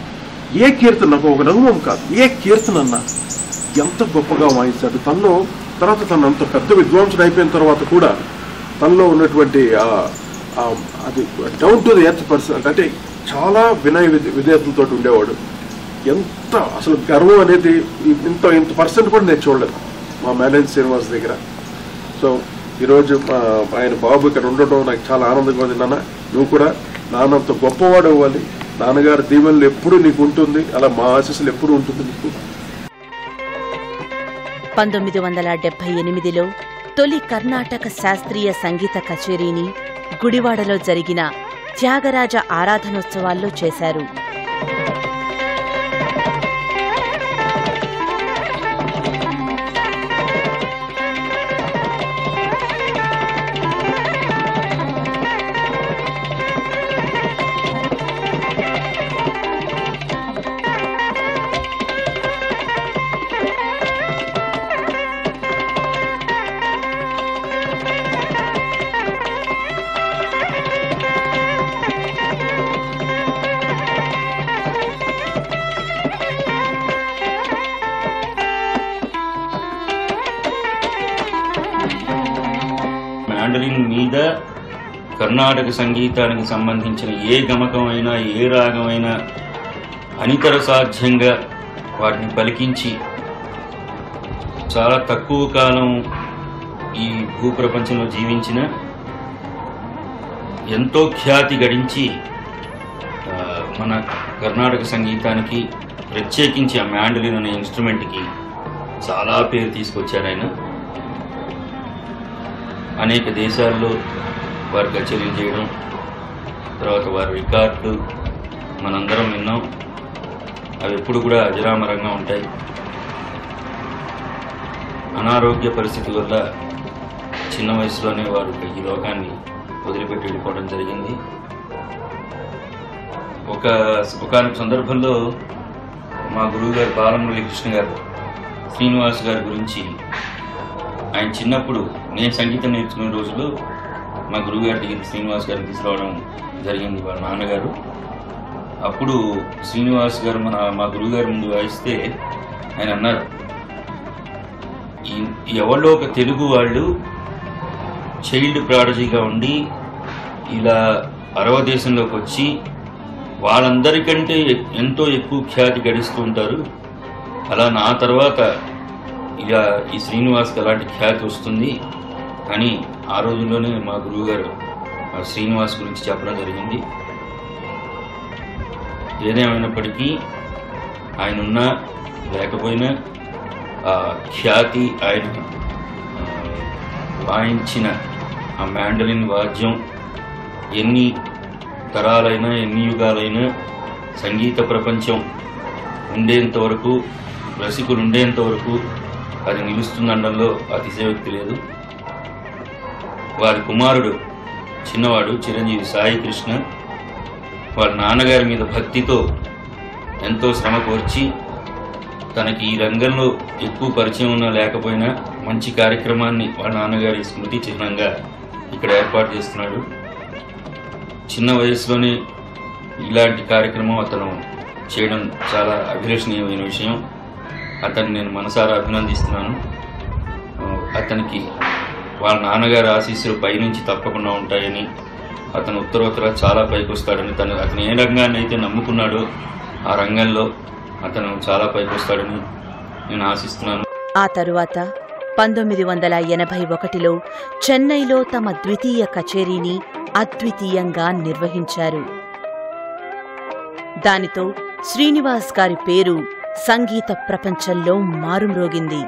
ఏ కీర్తన నాకు ఒక నగుమం కాదు ఏ కీర్తన అన్నా ఎంత గొప్పగా వాయిస్తాడు తనలో తర్వాత తను అంత పెద్ద విద్వాంసుడు అయిపోయిన తర్వాత కూడా తనలో ఉన్నటువంటి ఆ- ఆ అది down to the earth person అంటే చాలా వినయ విధే- విధేయతలతో ఉండేవాడు ఎంత అసలు గర్వం అనేది ఇంత ఇంత పర్సెంట్ కూడా నేను చూడలేదు మా మేనేజ్ శ్రీనివాస్ దగ్గర సో ఈరోజు మా- ఆయన బాబు ఇక్కడ ఉండటం నాకు చాలా ఆనందంగా ఉంది నాన్న నువ్వు కూడా నాన్నంత గొప్పవాడు అవ్వాలి నాన్నగారి దీవెనలు ఎప్పుడు నీకు ఉంటుంది అలా మా ఆశీస్సులు ఎప్పుడు ఉంటుంది నీకు పంతొమ్మిది వందల డెబ్బై ఎనిమిదిలో తొలి కర్ణాటక శాస్త్రీయ సంగీత కచేరీని గుడివాడలో జరిగిన త్యాగరాజ ఆరాధనోత్సవాల్లో చేశారు మ్యాండలిన్ మీద కర్ణాటక సంగీతానికి సంబంధించిన ఏ గమకమైనా ఏ రాగమైనా అనితర సాధ్యంగా వాటిని పలికించి చాలా తక్కువ కాలం ఈ భూప్రపంచంలో జీవించిన ఎంతో ఖ్యాతి గడించి ఆ, మన కర్ణాటక సంగీతానికి ప్రత్యేకించి ఆ మ్యాండలిన్ అనే ఇన్స్ట్రుమెంట్కి చాలా పేరు తీసుకొచ్చారు ఆయన అనేక దేశాల్లో వారు కచేరీలు చేయడం తర్వాత వారి రికార్డులు మనందరం విన్నాం అవి ఎప్పుడు కూడా అజరామరంగా ఉంటాయి అనారోగ్య పరిస్థితి వల్ల చిన్న వయసులోనే వారు ఈ లోకాన్ని వదిలిపెట్టి వెళ్ళిపోవడం జరిగింది ఒక ఒకనొక సందర్భంలో మా గురువు గారు బాలమురళీ కృష్ణ గారు శ్రీనివాస్ గారి గురించి ఆయన చిన్నప్పుడు నేను సంగీతం నేర్చుకునే రోజుల్లో మా గురువు గారి దగ్గరికి శ్రీనివాస్ గారిని తీసుకురావడం జరిగింది వాళ్ళ నాన్నగారు అప్పుడు శ్రీనివాస్ గారు మన మా గురువు గారి ముందు వాయిస్తే ఆయన అన్నారు ఈ- ఎవరో ఒక తెలుగు వాళ్ళు చైల్డ్ ప్రాడజీగా ఉండి ఇలా అరవ దేశంలోకి వచ్చి వాళ్ళందరికంటే ఎ- ఎంతో ఎక్కువ ఖ్యాతి గడిస్తూ ఉంటారు అలా నా తర్వాత ఇక ఈ శ్రీనివాస్కి అలాంటి ఖ్యాతి వస్తుంది అని ఆ రోజుల్లోనే మా గురువు గారు ఆ శ్రీనివాస్ గురించి చెప్పడం జరిగింది ఏదేమైనప్పటికీ ఆయన ఉన్నా లేకపోయినా ఆ ఖ్యాతి ఆయనకి ఆ, వాయించిన ఆ మ్యాండలిన్ వాద్యం ఎన్ని తరాలైనా ఎన్ని యుగాలైనా సంగీత ప్రపంచం ఉండేంత వరకు రసికులు ఉండేంత వరకు అది నిలుస్తుందనడంలో అతిశయోక్తి లేదు వారి కుమారుడు చిన్నవాడు చిరంజీవి సాయి కృష్ణ వాళ్ళ నాన్నగారి మీద భక్తితో ఎంతో శ్రమ కోర్చి తనకి ఈ రంగంలో ఎక్కువ పరిచయం ఉన్నా లేకపోయినా మంచి కార్యక్రమాన్ని వాళ్ళ నాన్నగారి స్మృతి చిహ్నంగా ఇక్కడ ఏర్పాటు చేస్తున్నాడు చిన్న వయసులోనే ఇలాంటి కార్యక్రమం అతను చేయడం చాలా అభిలషణీయమైన విషయం అతన్ని నేను మనసారా అభినందిస్తున్నాను ఆ, అతనికి వాళ్ళ నాన్నగారి ఆశీస్సులు పైనుంచి తప్పకుండా ఉంటాయని అతను ఉత్తరోత్తర చాలా పైకి వస్తాడని తను అతను ఏ రంగాన్ని అయితే నమ్ముకున్నాడో ఆ రంగంలో అతను చాలా పైకి వస్తాడని నేను ఆశిస్తున్నాను ఆ తరువాత పంతొమ్మిది వందల ఎనభై ఒకటిలో చెన్నైలో తమ ద్వితీయ కచేరీని అద్వితీయంగా నిర్వహించారు దానితో శ్రీనివాస్ గారి పేరు సంగీత ప్రపంచంలో మారుమ్రోగింది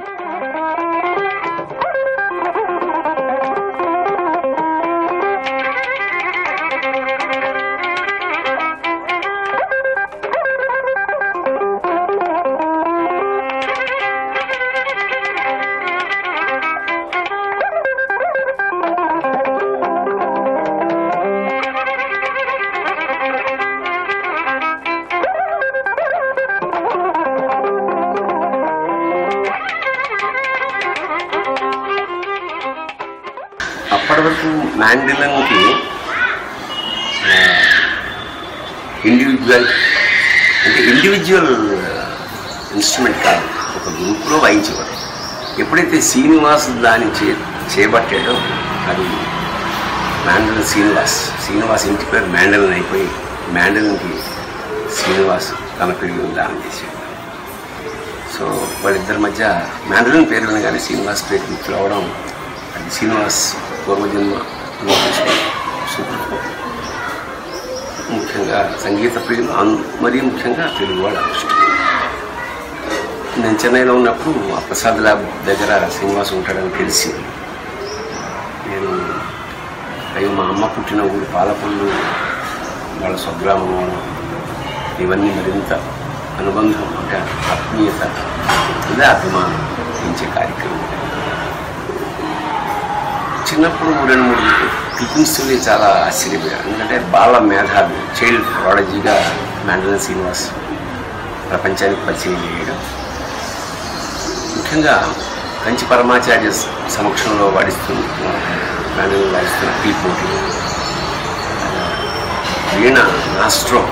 అప్పటి వరకు మ్యాండిలన్కి ఇండివిజువల్ అంటే ఇండివిజువల్ ఇన్స్ట్రుమెంట్ కాదు ఒక గ్రూప్లో వాయించేవారు ఎప్పుడైతే శ్రీనివాస్ దాన్ని చే చేపట్టాడో అది మ్యాండలన్ శ్రీనివాస్ శ్రీనివాస్ ఇంటి పేరు మ్యాండలన్ అయిపోయి మ్యాండలన్కి శ్రీనివాస్ తన పేరు దానం చేశాడు సో వాళ్ళిద్దరి మధ్య మ్యాండలన్ పేరు వినగానే శ్రీనివాస్ పేరు గుర్తు రావడం అది శ్రీనివాస్ పూర్వజన్మ సుకృతం ముఖ్యంగా సంగీత ప్రియులు అన్- మరీ ముఖ్యంగా తెలుగు వాళ్ళ అదృష్టం నేను చెన్నైలో ఉన్నప్పుడు ఆ ప్రసాద్ ల్యాబ్ దగ్గర శ్రీనివాస్ ఉంటాడని తెలిసి నేను అయ్యో మా అమ్మ పుట్టిన ఊరు పాలపల్లు వాళ్ళ స్వగ్రామం ఇవన్నీ మరింత అనుబంధం అంటే ఆత్మీయత ఇదే అభిమానం పెంచే కార్యక్రమం చిన్నప్పుడు రెండు మూడు క్లిప్పింగ్స్ని చాలా ఆశ్చర్యపోయాను ఎందుకంటే బాల మేధావి చైల్డ్ ప్రాడజీగా మ్యాండల శ్రీనివాస్ ప్రపంచానికి పరిచయం చేయడం ముఖ్యంగా కంచి పరమాచార్య సమక్షంలో వాడిస్తూ మ్యాండల్ వాడిస్తున్న పీ పోటీ వీణ నాస్ట్రో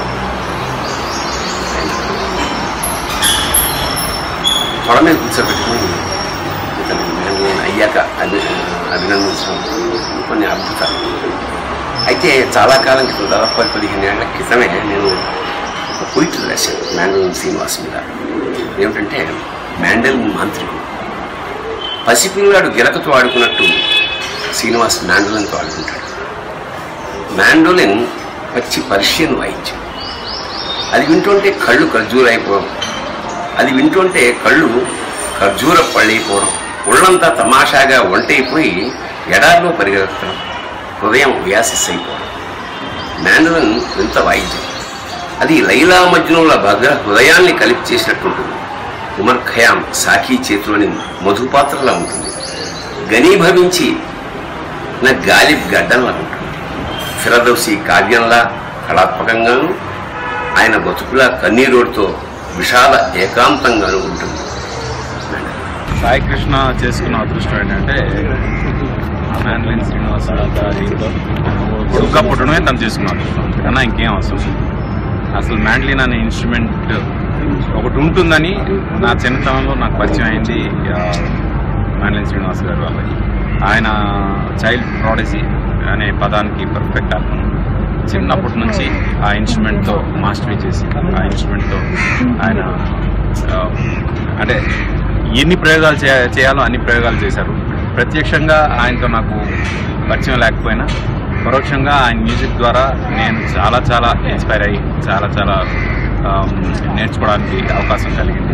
తొడ మీద కూర్చోబెట్టుకుని ఇతను మ్యాండల్ అయ్యాక అభి అభినందించడం కొన్ని అద్భుతాలు అయితే చాలా కాలం క్రితం దాదాపు పది పదిహేను ఏళ్ల క్రితమే నేను ఒక పొయిట్లు రాశాను మ్యాండల్ శ్రీనివాస్ మీద ఏమిటంటే మ్యాండల్ మాంత్రికుడు పసిపిల్లాడు గిలకతో ఆడుకున్నట్టు శ్రీనివాస్ మ్యాండోలిన్తో ఆడుకుంటాడు మ్యాండోలిన్ పచ్చి పర్షియన్ వాయిద్యం అది వింటుంటే కళ్ళు ఖర్జూరైపోవడం అది వింటుంటే కళ్ళు ఖర్జూర పళ్ళైపోవడం ఒళ్ళంతా తమాషాగా ఒంటైపోయి ఎడారిలో పరిగెత్తడం హృదయం వ్యాసిస్ అయిపోవడం మ్యాండోలిన్ వింత వాయిద్యం అది లైలా మజ్నుల భద్ర హృదయాన్ని కలిపి చేసినట్టుంటుంది ఉమర్ ఖయాం సాఖీ చేతిలోని మధుపాత్రలా ఉంటుంది ఘనీభవించి నా గాలిబ్ గడ్డంలా ఉంటుంది ఫిరదౌసి కావ్యంలా కళాత్మకంగాను ఆయన బతుకులా కన్నీరోడ్తో విషాద ఏకాంతంగాను ఉంటుంది సాయి కృష్ణ చేసుకున్న అదృష్టం ఏంటంటే మ్యాన్లైన్ శ్రీనివాస గారితో కొడుగ్గా పుట్టడమే తను చేసుకున్న అదృష్టం కన్నా ఇంకేం అవసరం అసలు మ్యాండ్లిన్ అనే ఇన్స్ట్రుమెంట్ ఒకటి ఉంటుందని నా చిన్నతనంలో నాకు పరిచయం అయింది మ్యాండ్లిన్ శ్రీనివాస్ గారి వల్ల ఆయన చైల్డ్ ప్రాడసీ అనే పదానికి పర్ఫెక్ట్ అర్థం చిన్నప్పటి నుంచి ఆ ఇన్స్ట్రుమెంట్తో మాస్టరీ చేసి ఆ ఇన్స్ట్రుమెంట్తో ఆయన ఆ, అంటే ఎన్ని ప్రయోగాలు చే చేయాలో అన్ని ప్రయోగాలు చేశారు ప్రత్యక్షంగా ఆయనతో నాకు పరిచయం లేకపోయినా పరోక్షంగా ఆయన మ్యూజిక్ ద్వారా నేను చాలా చాలా ఇన్స్పైర్ అయ్యి చాలా చాలా ఆమ్, నేర్చుకోవడానికి అవకాశం కలిగింది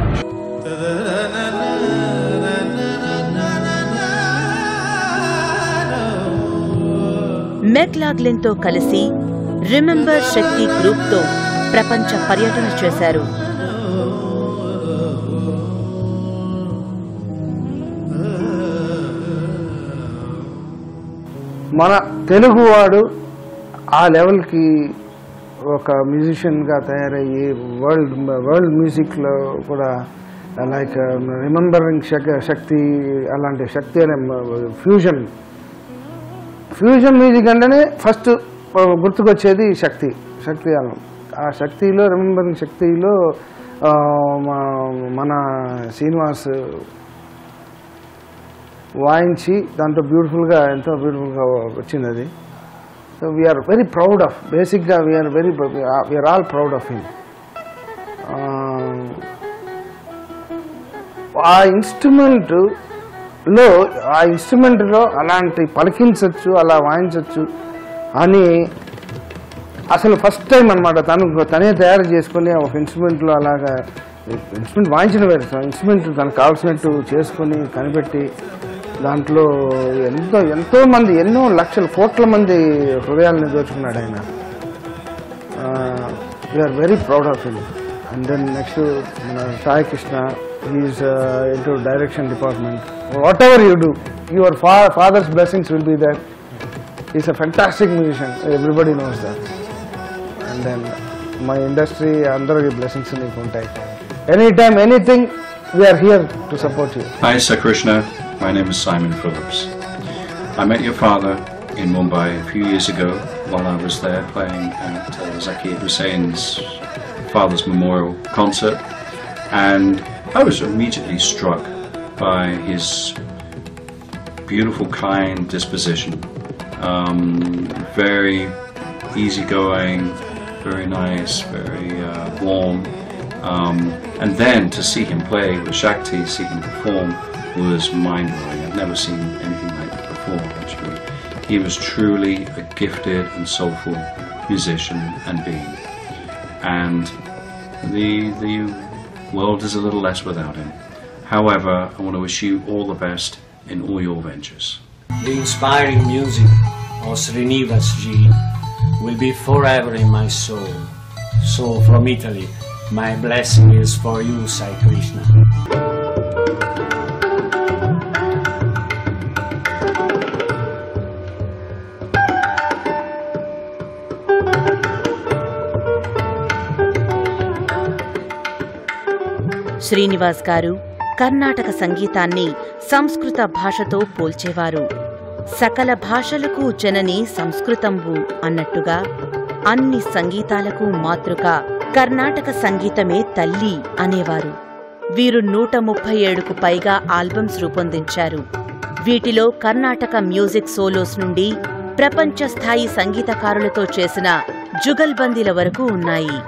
మెక్లాగ్లిన్తో కలిసి రిమెంబర్ శక్తి గ్రూప్తో ప్రపంచ పర్యటన చేశారు మన తెలుగువాడు ఆ లెవెల్కి ఒక మ్యూజిషియన్గా తయారయ్యి వరల్డ్ వరల్డ్ మ్యూజిక్లో కూడా లైక్ రిమెంబరింగ్ శక్తి అలాంటి శక్తి అనే ఫ్యూజన్ ఫ్యూజన్ మ్యూజిక్ అంటేనే ఫస్ట్ గుర్తుకొచ్చేది శక్తి శక్తి అనం ఆ శక్తిలో రిమెంబరింగ్ శక్తిలో ఆ, మా- మన శ్రీనివాస్ వాయించి దాంట్లో బ్యూటిఫుల్గా ఎంతో బ్యూటిఫుల్గా వచ్చింది అది so we are very proud of బేసిక్గా we are very we are all proud of him ఆ ఇన్స్ట్రుమెంట్లో ఆ ఇన్స్ట్రుమెంట్లో అలాంటి పలికించవచ్చు అలా వాయించవచ్చు అని అసలు ఫస్ట్ టైం అనమాట తను తనే తయారు చేసుకొని ఒక ఇన్స్ట్రుమెంట్లో అలాగా ఇన్స్ట్రుమెంట్ వాయించిన వేరు ఇన్స్ట్రుమెంట్ తనకు కావాల్సినట్టు చేసుకొని కనిపెట్టి దాంట్లో ఎంతో ఎంతో మంది ఎన్నో లక్షల కోట్ల మంది హృదయాలను దోచుకున్నాడు ఆయన we are very proud of him and then next మన Sai Krishna he is into direction department whatever you do your fa father's blessings will be there is a fantastic musician everybody knows that and then my industry అందరికి బ్లెస్సింగ్స్ నీకు ఉంటాయి any time anything we are here to support you Hi, Sir Krishna. My name is Simon Phillips. I met your father in Mumbai a few years ago while I was there playing at uh, Zakir Hussein's father's memorial concert, and I was immediately struck by his beautiful, kind disposition. Um, very easygoing, very nice, very uh, warm. Um, and then to see him play with Shakti, see him perform, was mind blowing. I've never seen anything like that before, actually. He was truly a gifted and soulful musician and being. And the, the world is a little less without him. However, I want to wish you all the best in all your ventures. the inspiring music or Srinivas ji will be forever in my soul. So from Italy, my blessing is for you, Sai Krishna. Srinivas garu Karnataka సంగీతాన్ని సంస్కృత భాషతో పోల్చేవారు సకల భాషలకు జనని సంస్కృతంబు అన్నట్టుగా అన్ని సంగీతాలకు మాతృక కర్ణాటక సంగీతమే తల్లి అనేవారు వీరు నూట ముప్పై ఏడుకు పైగా ఆల్బమ్స్ రూపొందించారు వీటిలో కర్ణాటక మ్యూజిక్ సోలోస్ నుండి ప్రపంచ స్థాయి సంగీతకారులతో చేసిన జుగల్బందీల వరకు ఉన్నాయి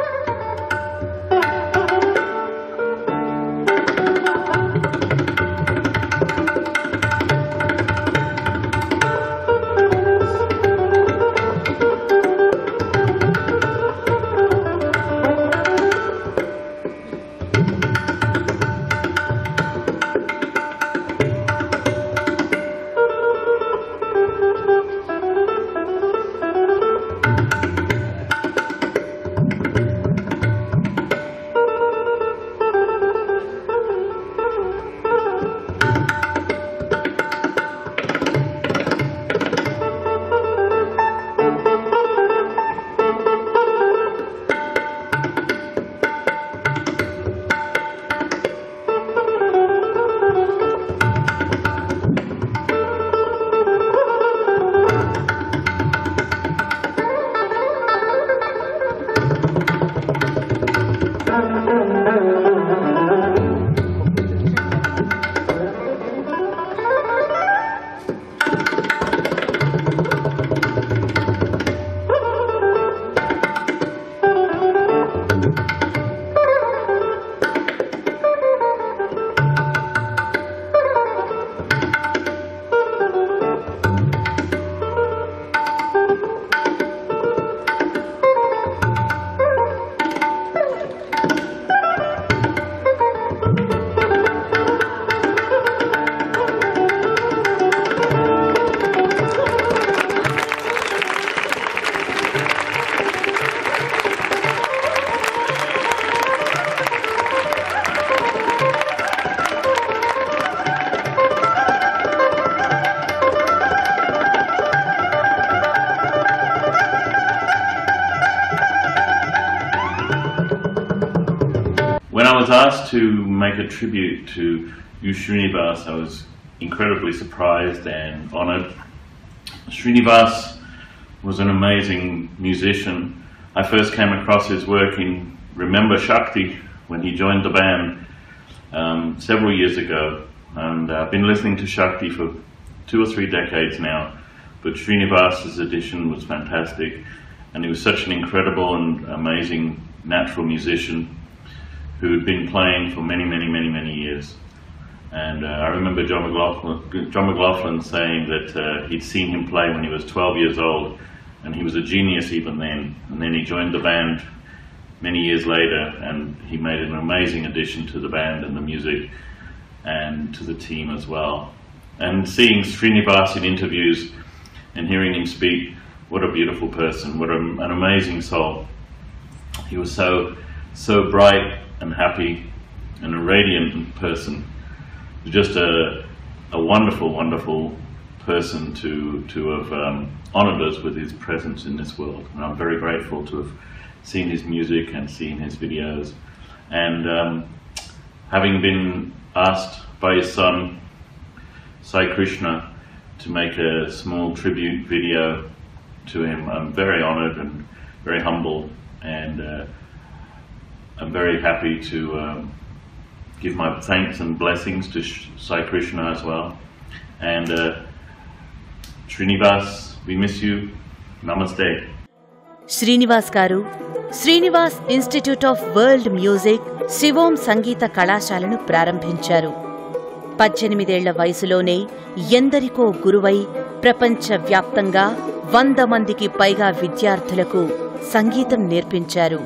When I was asked to make a tribute to U Srinivas, I was incredibly surprised and honoured. Srinivas was an amazing musician. I first came across his work in Remember Shakti when he joined the band um, several years ago. And I've been listening to Shakti for two or three decades now. But Srinivas's edition was fantastic. And he was such an incredible and amazing natural musician who had been playing for many, many, many, many years. And uh, I remember John McLaughlin, John McLaughlin saying that uh, he'd seen him play when he was 12 years old, and he was a genius even then. And then he joined the band many years later, and he made an amazing addition to the band and the music, and to the team as well. And seeing Srinivas in interviews and hearing him speak, what a beautiful person, what a, an amazing soul. He was so so bright and happy and a radiant person. Just a, a wonderful, wonderful person to, to have um, honoured us with his presence in this world. And I'm very grateful to have seen his music and seen his videos. And um, having been asked by his son, Sai Krishna, to make a small tribute video to him, I'm very honoured and very humble. And uh, I'm very happy to um, give my thanks and blessings to Sh- Sai Krishna as well. And uh, Srinivas, we miss you. Namaste. Srinivas garu Srinivas institute of world music శివోం సంగీత కళాశాలను ప్రారంభించారు పద్దెనిమిదేళ్ల వయసులోనే ఎందరికో గురువై ప్రపంచవ్యాప్తంగా వంద మందికి పైగా విద్యార్థులకు సంగీతం నేర్పించారు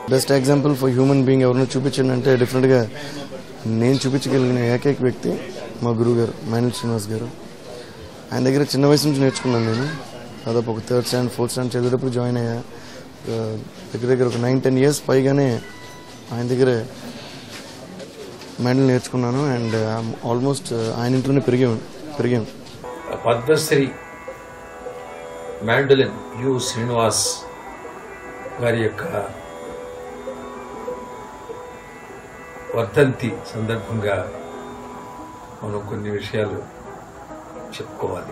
best example for human being ఎవరినో చూపించండి అంటే డెఫినెట్గా నేను చూపించగలిగిన ఏకైక వ్యక్తి మా గురువు గారు మైనల్ శ్రీనివాస్ గారు ఆయన దగ్గర చిన్న వయసు నుంచి నేర్చుకున్నాను నేను దాదాపు ఒక థర్డ్ స్టాండ్ ఫోర్త్ స్టాండ్ చదివేటప్పుడు జాయిన్ అయ్యా ఆ, దగ్గర దగ్గర ఒక నైన్ టెన్ ఇయర్స్ పైగానే ఆయన దగ్గరే మైండల్ నేర్చుకున్నాను అండ్ ఆల్మోస్ట్ ఆయన ఇంట్లోనే పెరిగాం పెరిగాం పద్మశ్రీ మ్యాండలిన్ యు శ్రీనివాస్ గారి యొక్క వర్ధంతి సందర్భంగా మనం కొన్ని విషయాలు చెప్పుకోవాలి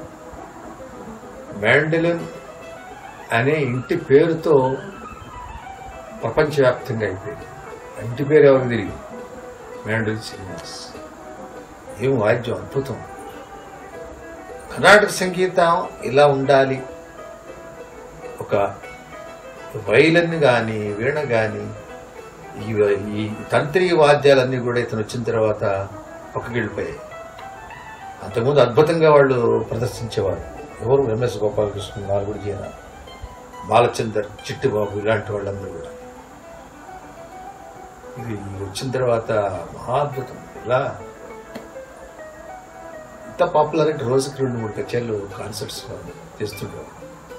మ్యాండలిన్ అనే ఇంటి పేరుతో ప్రపంచవ్యాప్తంగా అయిపోయింది ఆ ఇంటి పేరు ఎవరికి తెలియదు మ్యాండలిన్ శ్రీనివాస్ ఏం వాద్యం అద్భుతం కర్ణాటక సంగీతం ఇలా ఉండాలి ఒక వైలన్ కానీ వీణ కానీ ఈ ఈ తంత్రి వాద్యాలన్నీ కూడా ఇతను వచ్చిన తర్వాత పక్కకి వెళ్ళిపోయాయి అంతకుముందు అద్భుతంగా వాళ్ళు ప్రదర్శించేవారు ఎవరు ఎంఎస్ గోపాలకృష్ణ నాలుగుడి జీన బాలచందర్ చిట్టుబాబు ఇలాంటి వాళ్ళందరూ కూడా ఇది వచ్చిన తర్వాత మహాద్భుతం ఇలా ఇంత పాపులర్ అంటే రోజుకి రెండు మూడు కచేళ్ళు కాన్సర్ట్స్ చేస్తుంటారు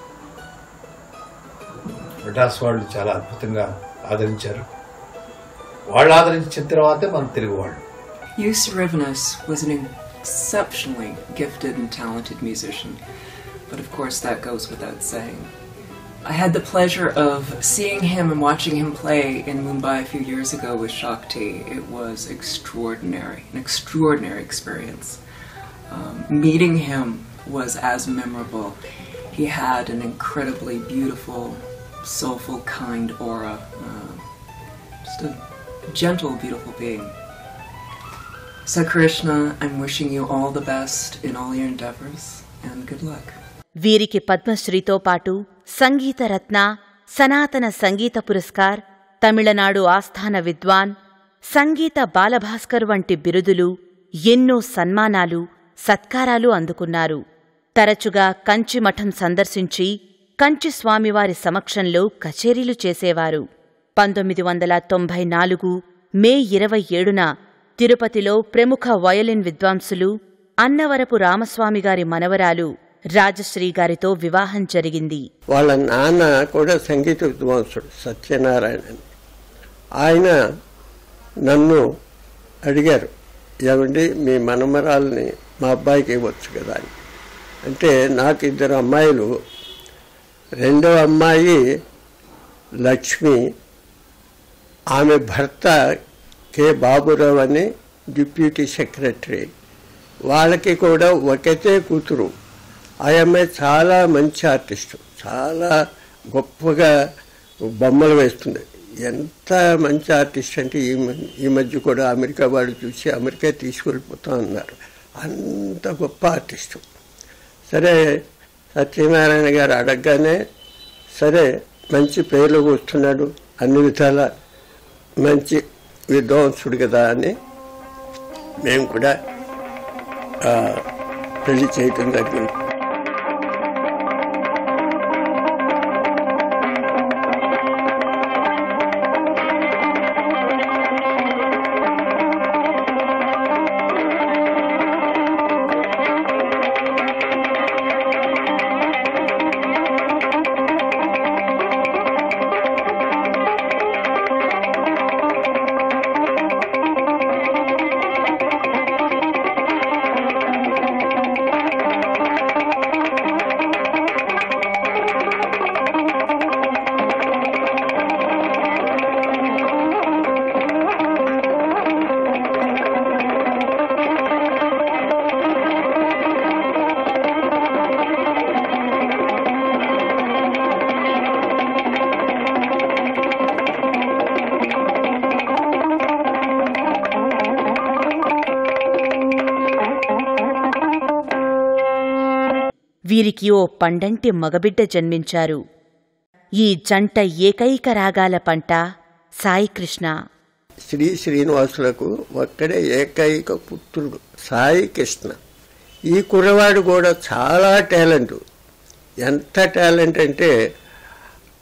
మెడ్రాస్ వాళ్ళు చాలా అద్భుతంగా ఆదరించారు వాళ్ళు ఆదరించిన తర్వాతే మన తెలుగు వాళ్ళు Yus Rivenas was an exceptionally gifted and talented musician, but of course that goes without saying. I had the pleasure of seeing him and watching him play in Mumbai a few years ago with Shakti. It was extraordinary, an extraordinary experience. Um, meeting him was as memorable. He had an incredibly beautiful, soulful, kind aura. Uh, just a gentle, beautiful being. So, Krishna, I'm wishing you all the best in all your endeavors and good luck. వీరికి పద్మశ్రీతో పాటు సంగీత రత్న సనాతన సంగీత పురస్కార్ తమిళనాడు ఆస్థాన విద్వాన్ సంగీత బాలభాస్కర్ వంటి బిరుదులు ఎన్నో సన్మానాలు సత్కారాలు అందుకున్నారు తరచుగా కంచి మఠం సందర్శించి కంచి స్వామివారి సమక్షంలో కచేరీలు చేసేవారు పంతొమ్మిది వందల తొంభై నాలుగు మే ఇరవై ఏడున తిరుపతిలో ప్రముఖ వయలిన్ విద్వాంసులు అన్నవరపు రామస్వామి గారి మనవరాలు రాజశ్రీ గారితో వివాహం జరిగింది వాళ్ళ నాన్న కూడా సంగీత విద్వాంసుడు సత్యనారాయణ అని. ఆయన నన్ను అడిగారు ఏమండి మీ మనమరాల్ని మా అబ్బాయికి ఇవ్వచ్చు కదా అని అంటే నాకు ఇద్దరు అమ్మాయిలు రెండవ అమ్మాయి లక్ష్మి ఆమె భర్త కె బాబురావు అని డిప్యూటీ సెక్రటరీ వాళ్ళకి కూడా ఒకటే కూతురు ఆ అమ్మాయి చాలా మంచి ఆర్టిస్టు చాలా గొప్పగా బొమ్మలు వేస్తుంది ఎంత మంచి ఆర్టిస్ట్ అంటే ఈ మ- ఈ మధ్య కూడా అమెరికా వాడు చూసి అమెరికా తీసుకెళ్ళిపోతాం అన్నారు అంత గొప్ప ఆర్టిస్టు సరే సత్యనారాయణ గారు అడగగానే సరే మంచి పేర్లు వస్తున్నాడు అన్ని విధాల మంచి విద్వాంసుడు కదా అని మేము కూడా ఆ, పెళ్లి చేయటం జరిగింది వీరికి ఓ పండంటి మగబిడ్డ జన్మించారు ఈ జంట ఏకైక రాగాల పంట సాయికృష్ణ శ్రీ శ్రీనివాసులకు ఒక్కడే ఏకైక పుత్రుడు సాయి కృష్ణ ఈ కుర్రవాడు కూడా చాలా టాలెంట్ ఎంత టాలెంట్ అంటే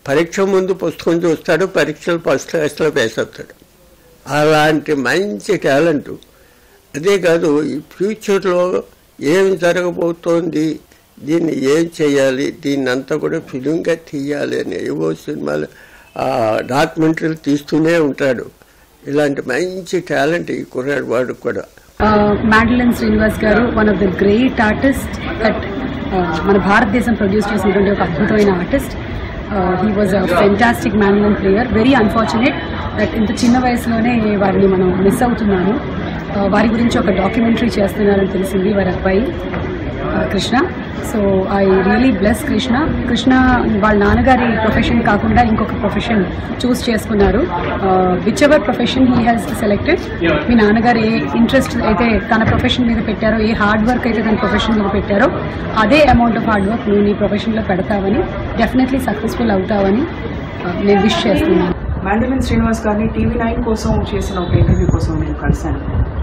పరీక్ష ముందు పుస్తకం చూస్తాడు పరీక్షలు ఫస్ట్ క్లాస్లో వేసేస్తాడు అలాంటి మంచి టాలెంట్ అదే కాదు ఈ ఫ్యూచర్లో ఏం జరగబోతోంది దీన్ని ఏం చేయాలి దీన్ని అంతా కూడా ఫిలింగా తీయాలి అని ఏవో సినిమాలు డాక్యుమెంటరీలు తీస్తూనే ఉంటాడు ఇలాంటి మంచి టాలెంట్ ఈ కుర్రాడు వాడు కూడా mandolin Srinivas garu one of the great artist that మన భారతదేశం ప్రొడ్యూస్ చేసినటువంటి ఒక అద్భుతమైన artist he was a fantastic mandolin player very unfortunate that ఇంత చిన్న వయసులోనే వారిని మనం మిస్ అవుతున్నాము Uh, వారి గురించి ఒక డాక్యుమెంటరీ చేస్తున్నారని తెలిసింది వారి అబ్బాయి uh, Krishna so I really bless Krishna Krishna వాళ్ళ నాన్నగారి ప్రొఫెషన్ కాకుండా ఇంకొక ప్రొఫెషన్ చూస్ చేసుకున్నారు whichever profession he has selected మీ నాన్నగారు ఏ ఇంట్రెస్ట్ అయితే తన ప్రొఫెషన్ మీద పెట్టారో ఏ హార్డ్ వర్క్ అయితే తన ప్రొఫెషన్ మీద పెట్టారో అదే అమౌంట్ ఆఫ్ హార్డ్ వర్క్ నువ్వు నీ ప్రొఫెషన్లో పెడతావని డెఫినెట్లీ సక్సెస్ఫుల్ అవుతావని uh, నేను విష్ చేస్తున్నాను మ్యాండలిన్ శ్రీనివాస్ గారిని టీవీ నైన్ కోసం చేసిన ఒక ఇంటర్వ్యూ కోసం నేను కలిశాను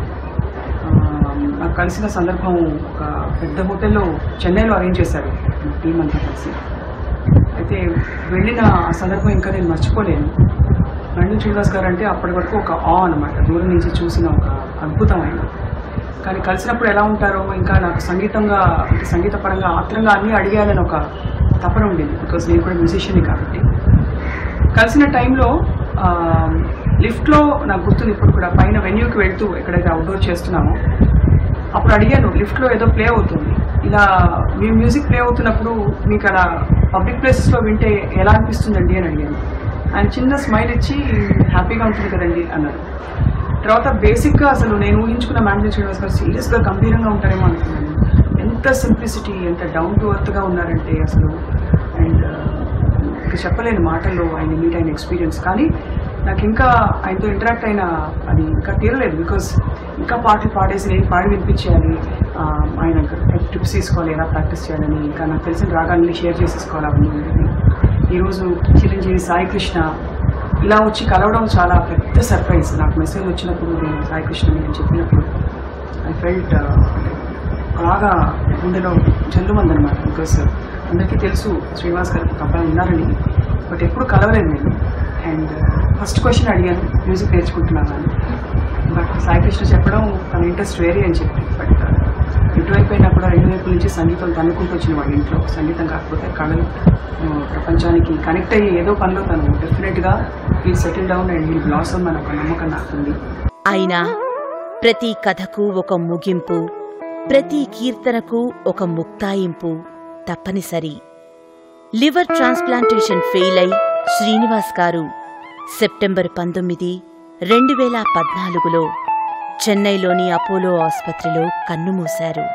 ఆ, నాకు కలిసిన సందర్భం ఒక పెద్ద హోటల్లో చెన్నైలో అరేంజ్ చేశారు టీం అంతా కలిసి అయితే వెళ్ళిన ఆ సందర్భం ఇంకా నేను మర్చిపోలేను మ్యాండలిన్ శ్రీనివాస్ గారు అంటే అప్పటి వరకు ఒక ఆ అనమాట దూరం నుంచి చూసిన ఒక అద్భుతం ఆయన కానీ కలిసినప్పుడు ఎలా ఉంటారో ఇంకా నాకు సంగీతంగా అంటే సంగీత పరంగా ఆత్రంగా అన్నీ అడిగేయాలని ఒక తపన ఉండేది బికాస్ నేను కూడా మ్యూజిషియన్ కాబట్టి కలిసిన టైంలో ఆ, లిఫ్ట్లో నాకు గుర్తుంది ఇప్పుడు కూడా పైన వెన్యూకి వెళ్తూ ఎక్కడైతే అవుట్డోర్ చేస్తున్నామో అప్పుడు అడిగాను లిఫ్ట్లో ఏదో ప్లే అవుతుంది ఇలా మీ మ్యూజిక్ ప్లే అవుతున్నప్పుడు మీకు అలా పబ్లిక్ ప్లేసెస్లో వింటే ఎలా అనిపిస్తుందండి అని అడిగాను ఆయన చిన్న స్మైల్ ఇచ్చి హ్యాపీగా ఉంటుంది కదండి అన్నారు తర్వాత బేసిక్గా అసలు నేను ఊహించుకున్న మ్యాండల్ శ్రీనివాస్ గారు సీరియస్గా గంభీరంగా ఉంటారేమో అనుకున్నాను ఎంత సింప్లిసిటీ ఎంత డౌన్ టు గా ఉన్నారంటే అసలు అండ్ ఇంకా చెప్పలేని మాటల్లో ఆయన మీట్ అయిన ఎక్స్పీరియన్స్ కానీ నాకు ఇంకా ఆయనతో ఇంటరాక్ట్ అయిన అది ఇంకా తీరలేదు బికాస్ ఇంకా పాటలు పాడేసి నేను పాడి వినిపించేయాలి ఆ, ఆయన టిప్స్ తీసుకోవాలి ఎలా ప్రాక్టీస్ చేయాలని ఇంకా నాకు తెలిసిన రాగాన్ని షేర్ చేసేసుకోవాలి అవన్నీ ఉండేవి. ఈరోజు చిరంజీవి సాయి కృష్ణ ఇలా వచ్చి కలవడం చాలా పెద్ద సర్ప్రైజ్ నాకు మెసేజ్ వచ్చినప్పుడు నేను సాయి కృష్ణ అని చెప్పినప్పుడు ఐ ఫెల్ట్ బాగా గుండెలో జల్లుమందనమాట బికాస్ అందరికీ తెలుసు శ్రీనివాస్ గారికి ఒక అబ్బాయి ఉన్నారని బట్ ఎప్పుడు కలవలేదు నేను అండ్ ఫస్ట్ క్వశ్చన్ అడిగాను మ్యూజిక్ నేర్చుకుంటున్నాను అని బట్ సాయి కృష్ణ చెప్పడం తన ఇంట్రెస్ట్ వేరే అని చెప్పి బట్ ఇటువైపు అయినా కూడా రెండు వైపుల నుంచి సంగీతం తన్నుకుంటూ వచ్చిన వాళ్ళ ఇంట్లో సంగీతం కాకపోతే కళలు ఆ, ప్రపంచానికి కనెక్ట్ అయ్యి ఏదో పనిలో తను డెఫినెట్గా ఈ సెటిల్ డౌన్ అండ్ ఈ బ్లాసమ్ అని ఒక నమ్మకం నాకుంది అయినా ప్రతి కథకు ఒక ముగింపు ప్రతి కీర్తనకు ఒక ముక్తాయింపు తప్పనిసరి లివర్ ట్రాన్స్ప్లాంటేషన్ ఫెయిల్ అయి శ్రీనివాస్ గారు సెప్టెంబర్ పంతొమ్మిది రెండు వేల పద్నాలుగులో చెన్నైలోని అపోలో ఆసుపత్రిలో కన్నుమూశారు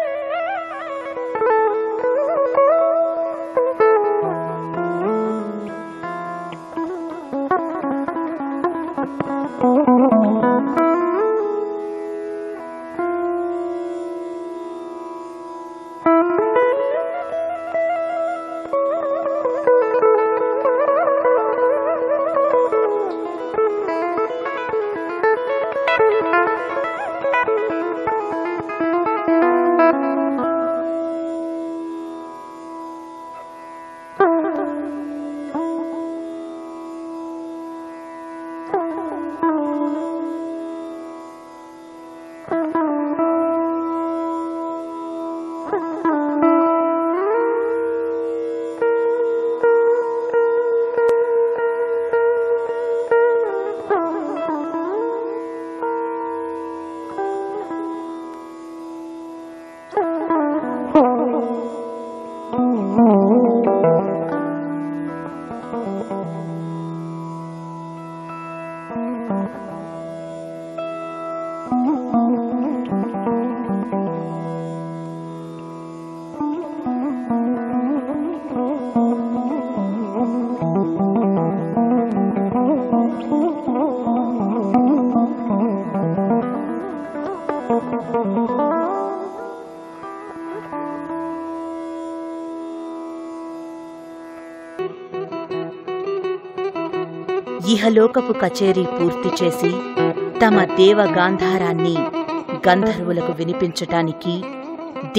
ఇహలోకపు కచేరీ పూర్తి చేసి తమ దేవగాంధారాన్ని గంధర్వులకు వినిపించటానికి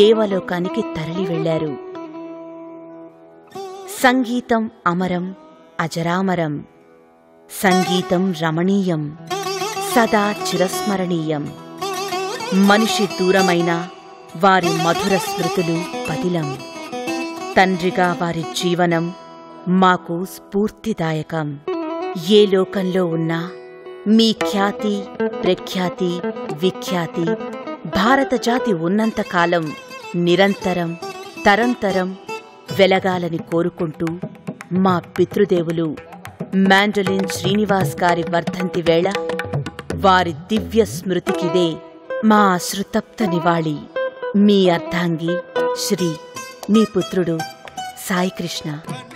దేవలోకానికి తరలి వెళ్లారు సంగీతం అమరం అజరామరం సంగీతం రమణీయం సదా చిరస్మరణీయం మనిషి దూరమైన వారి మధుర స్మృతులు పదిలం తండ్రిగా వారి జీవనం మాకు స్ఫూర్తిదాయకం ఏ లోకంలో ఉన్నా మీ ఖ్యాతి ప్రఖ్యాతి విఖ్యాతి భారత జాతి ఉన్నంతకాలం నిరంతరం తరంతరం వెలగాలని కోరుకుంటూ మా పితృదేవులు మ్యాండలిన్ శ్రీనివాస్ గారి వర్ధంతి వేళ వారి దివ్య స్మృతికిదే మా అశ్రుతప్త నివాళి మీ అర్ధాంగి శ్రీ మీ పుత్రుడు సాయికృష్ణ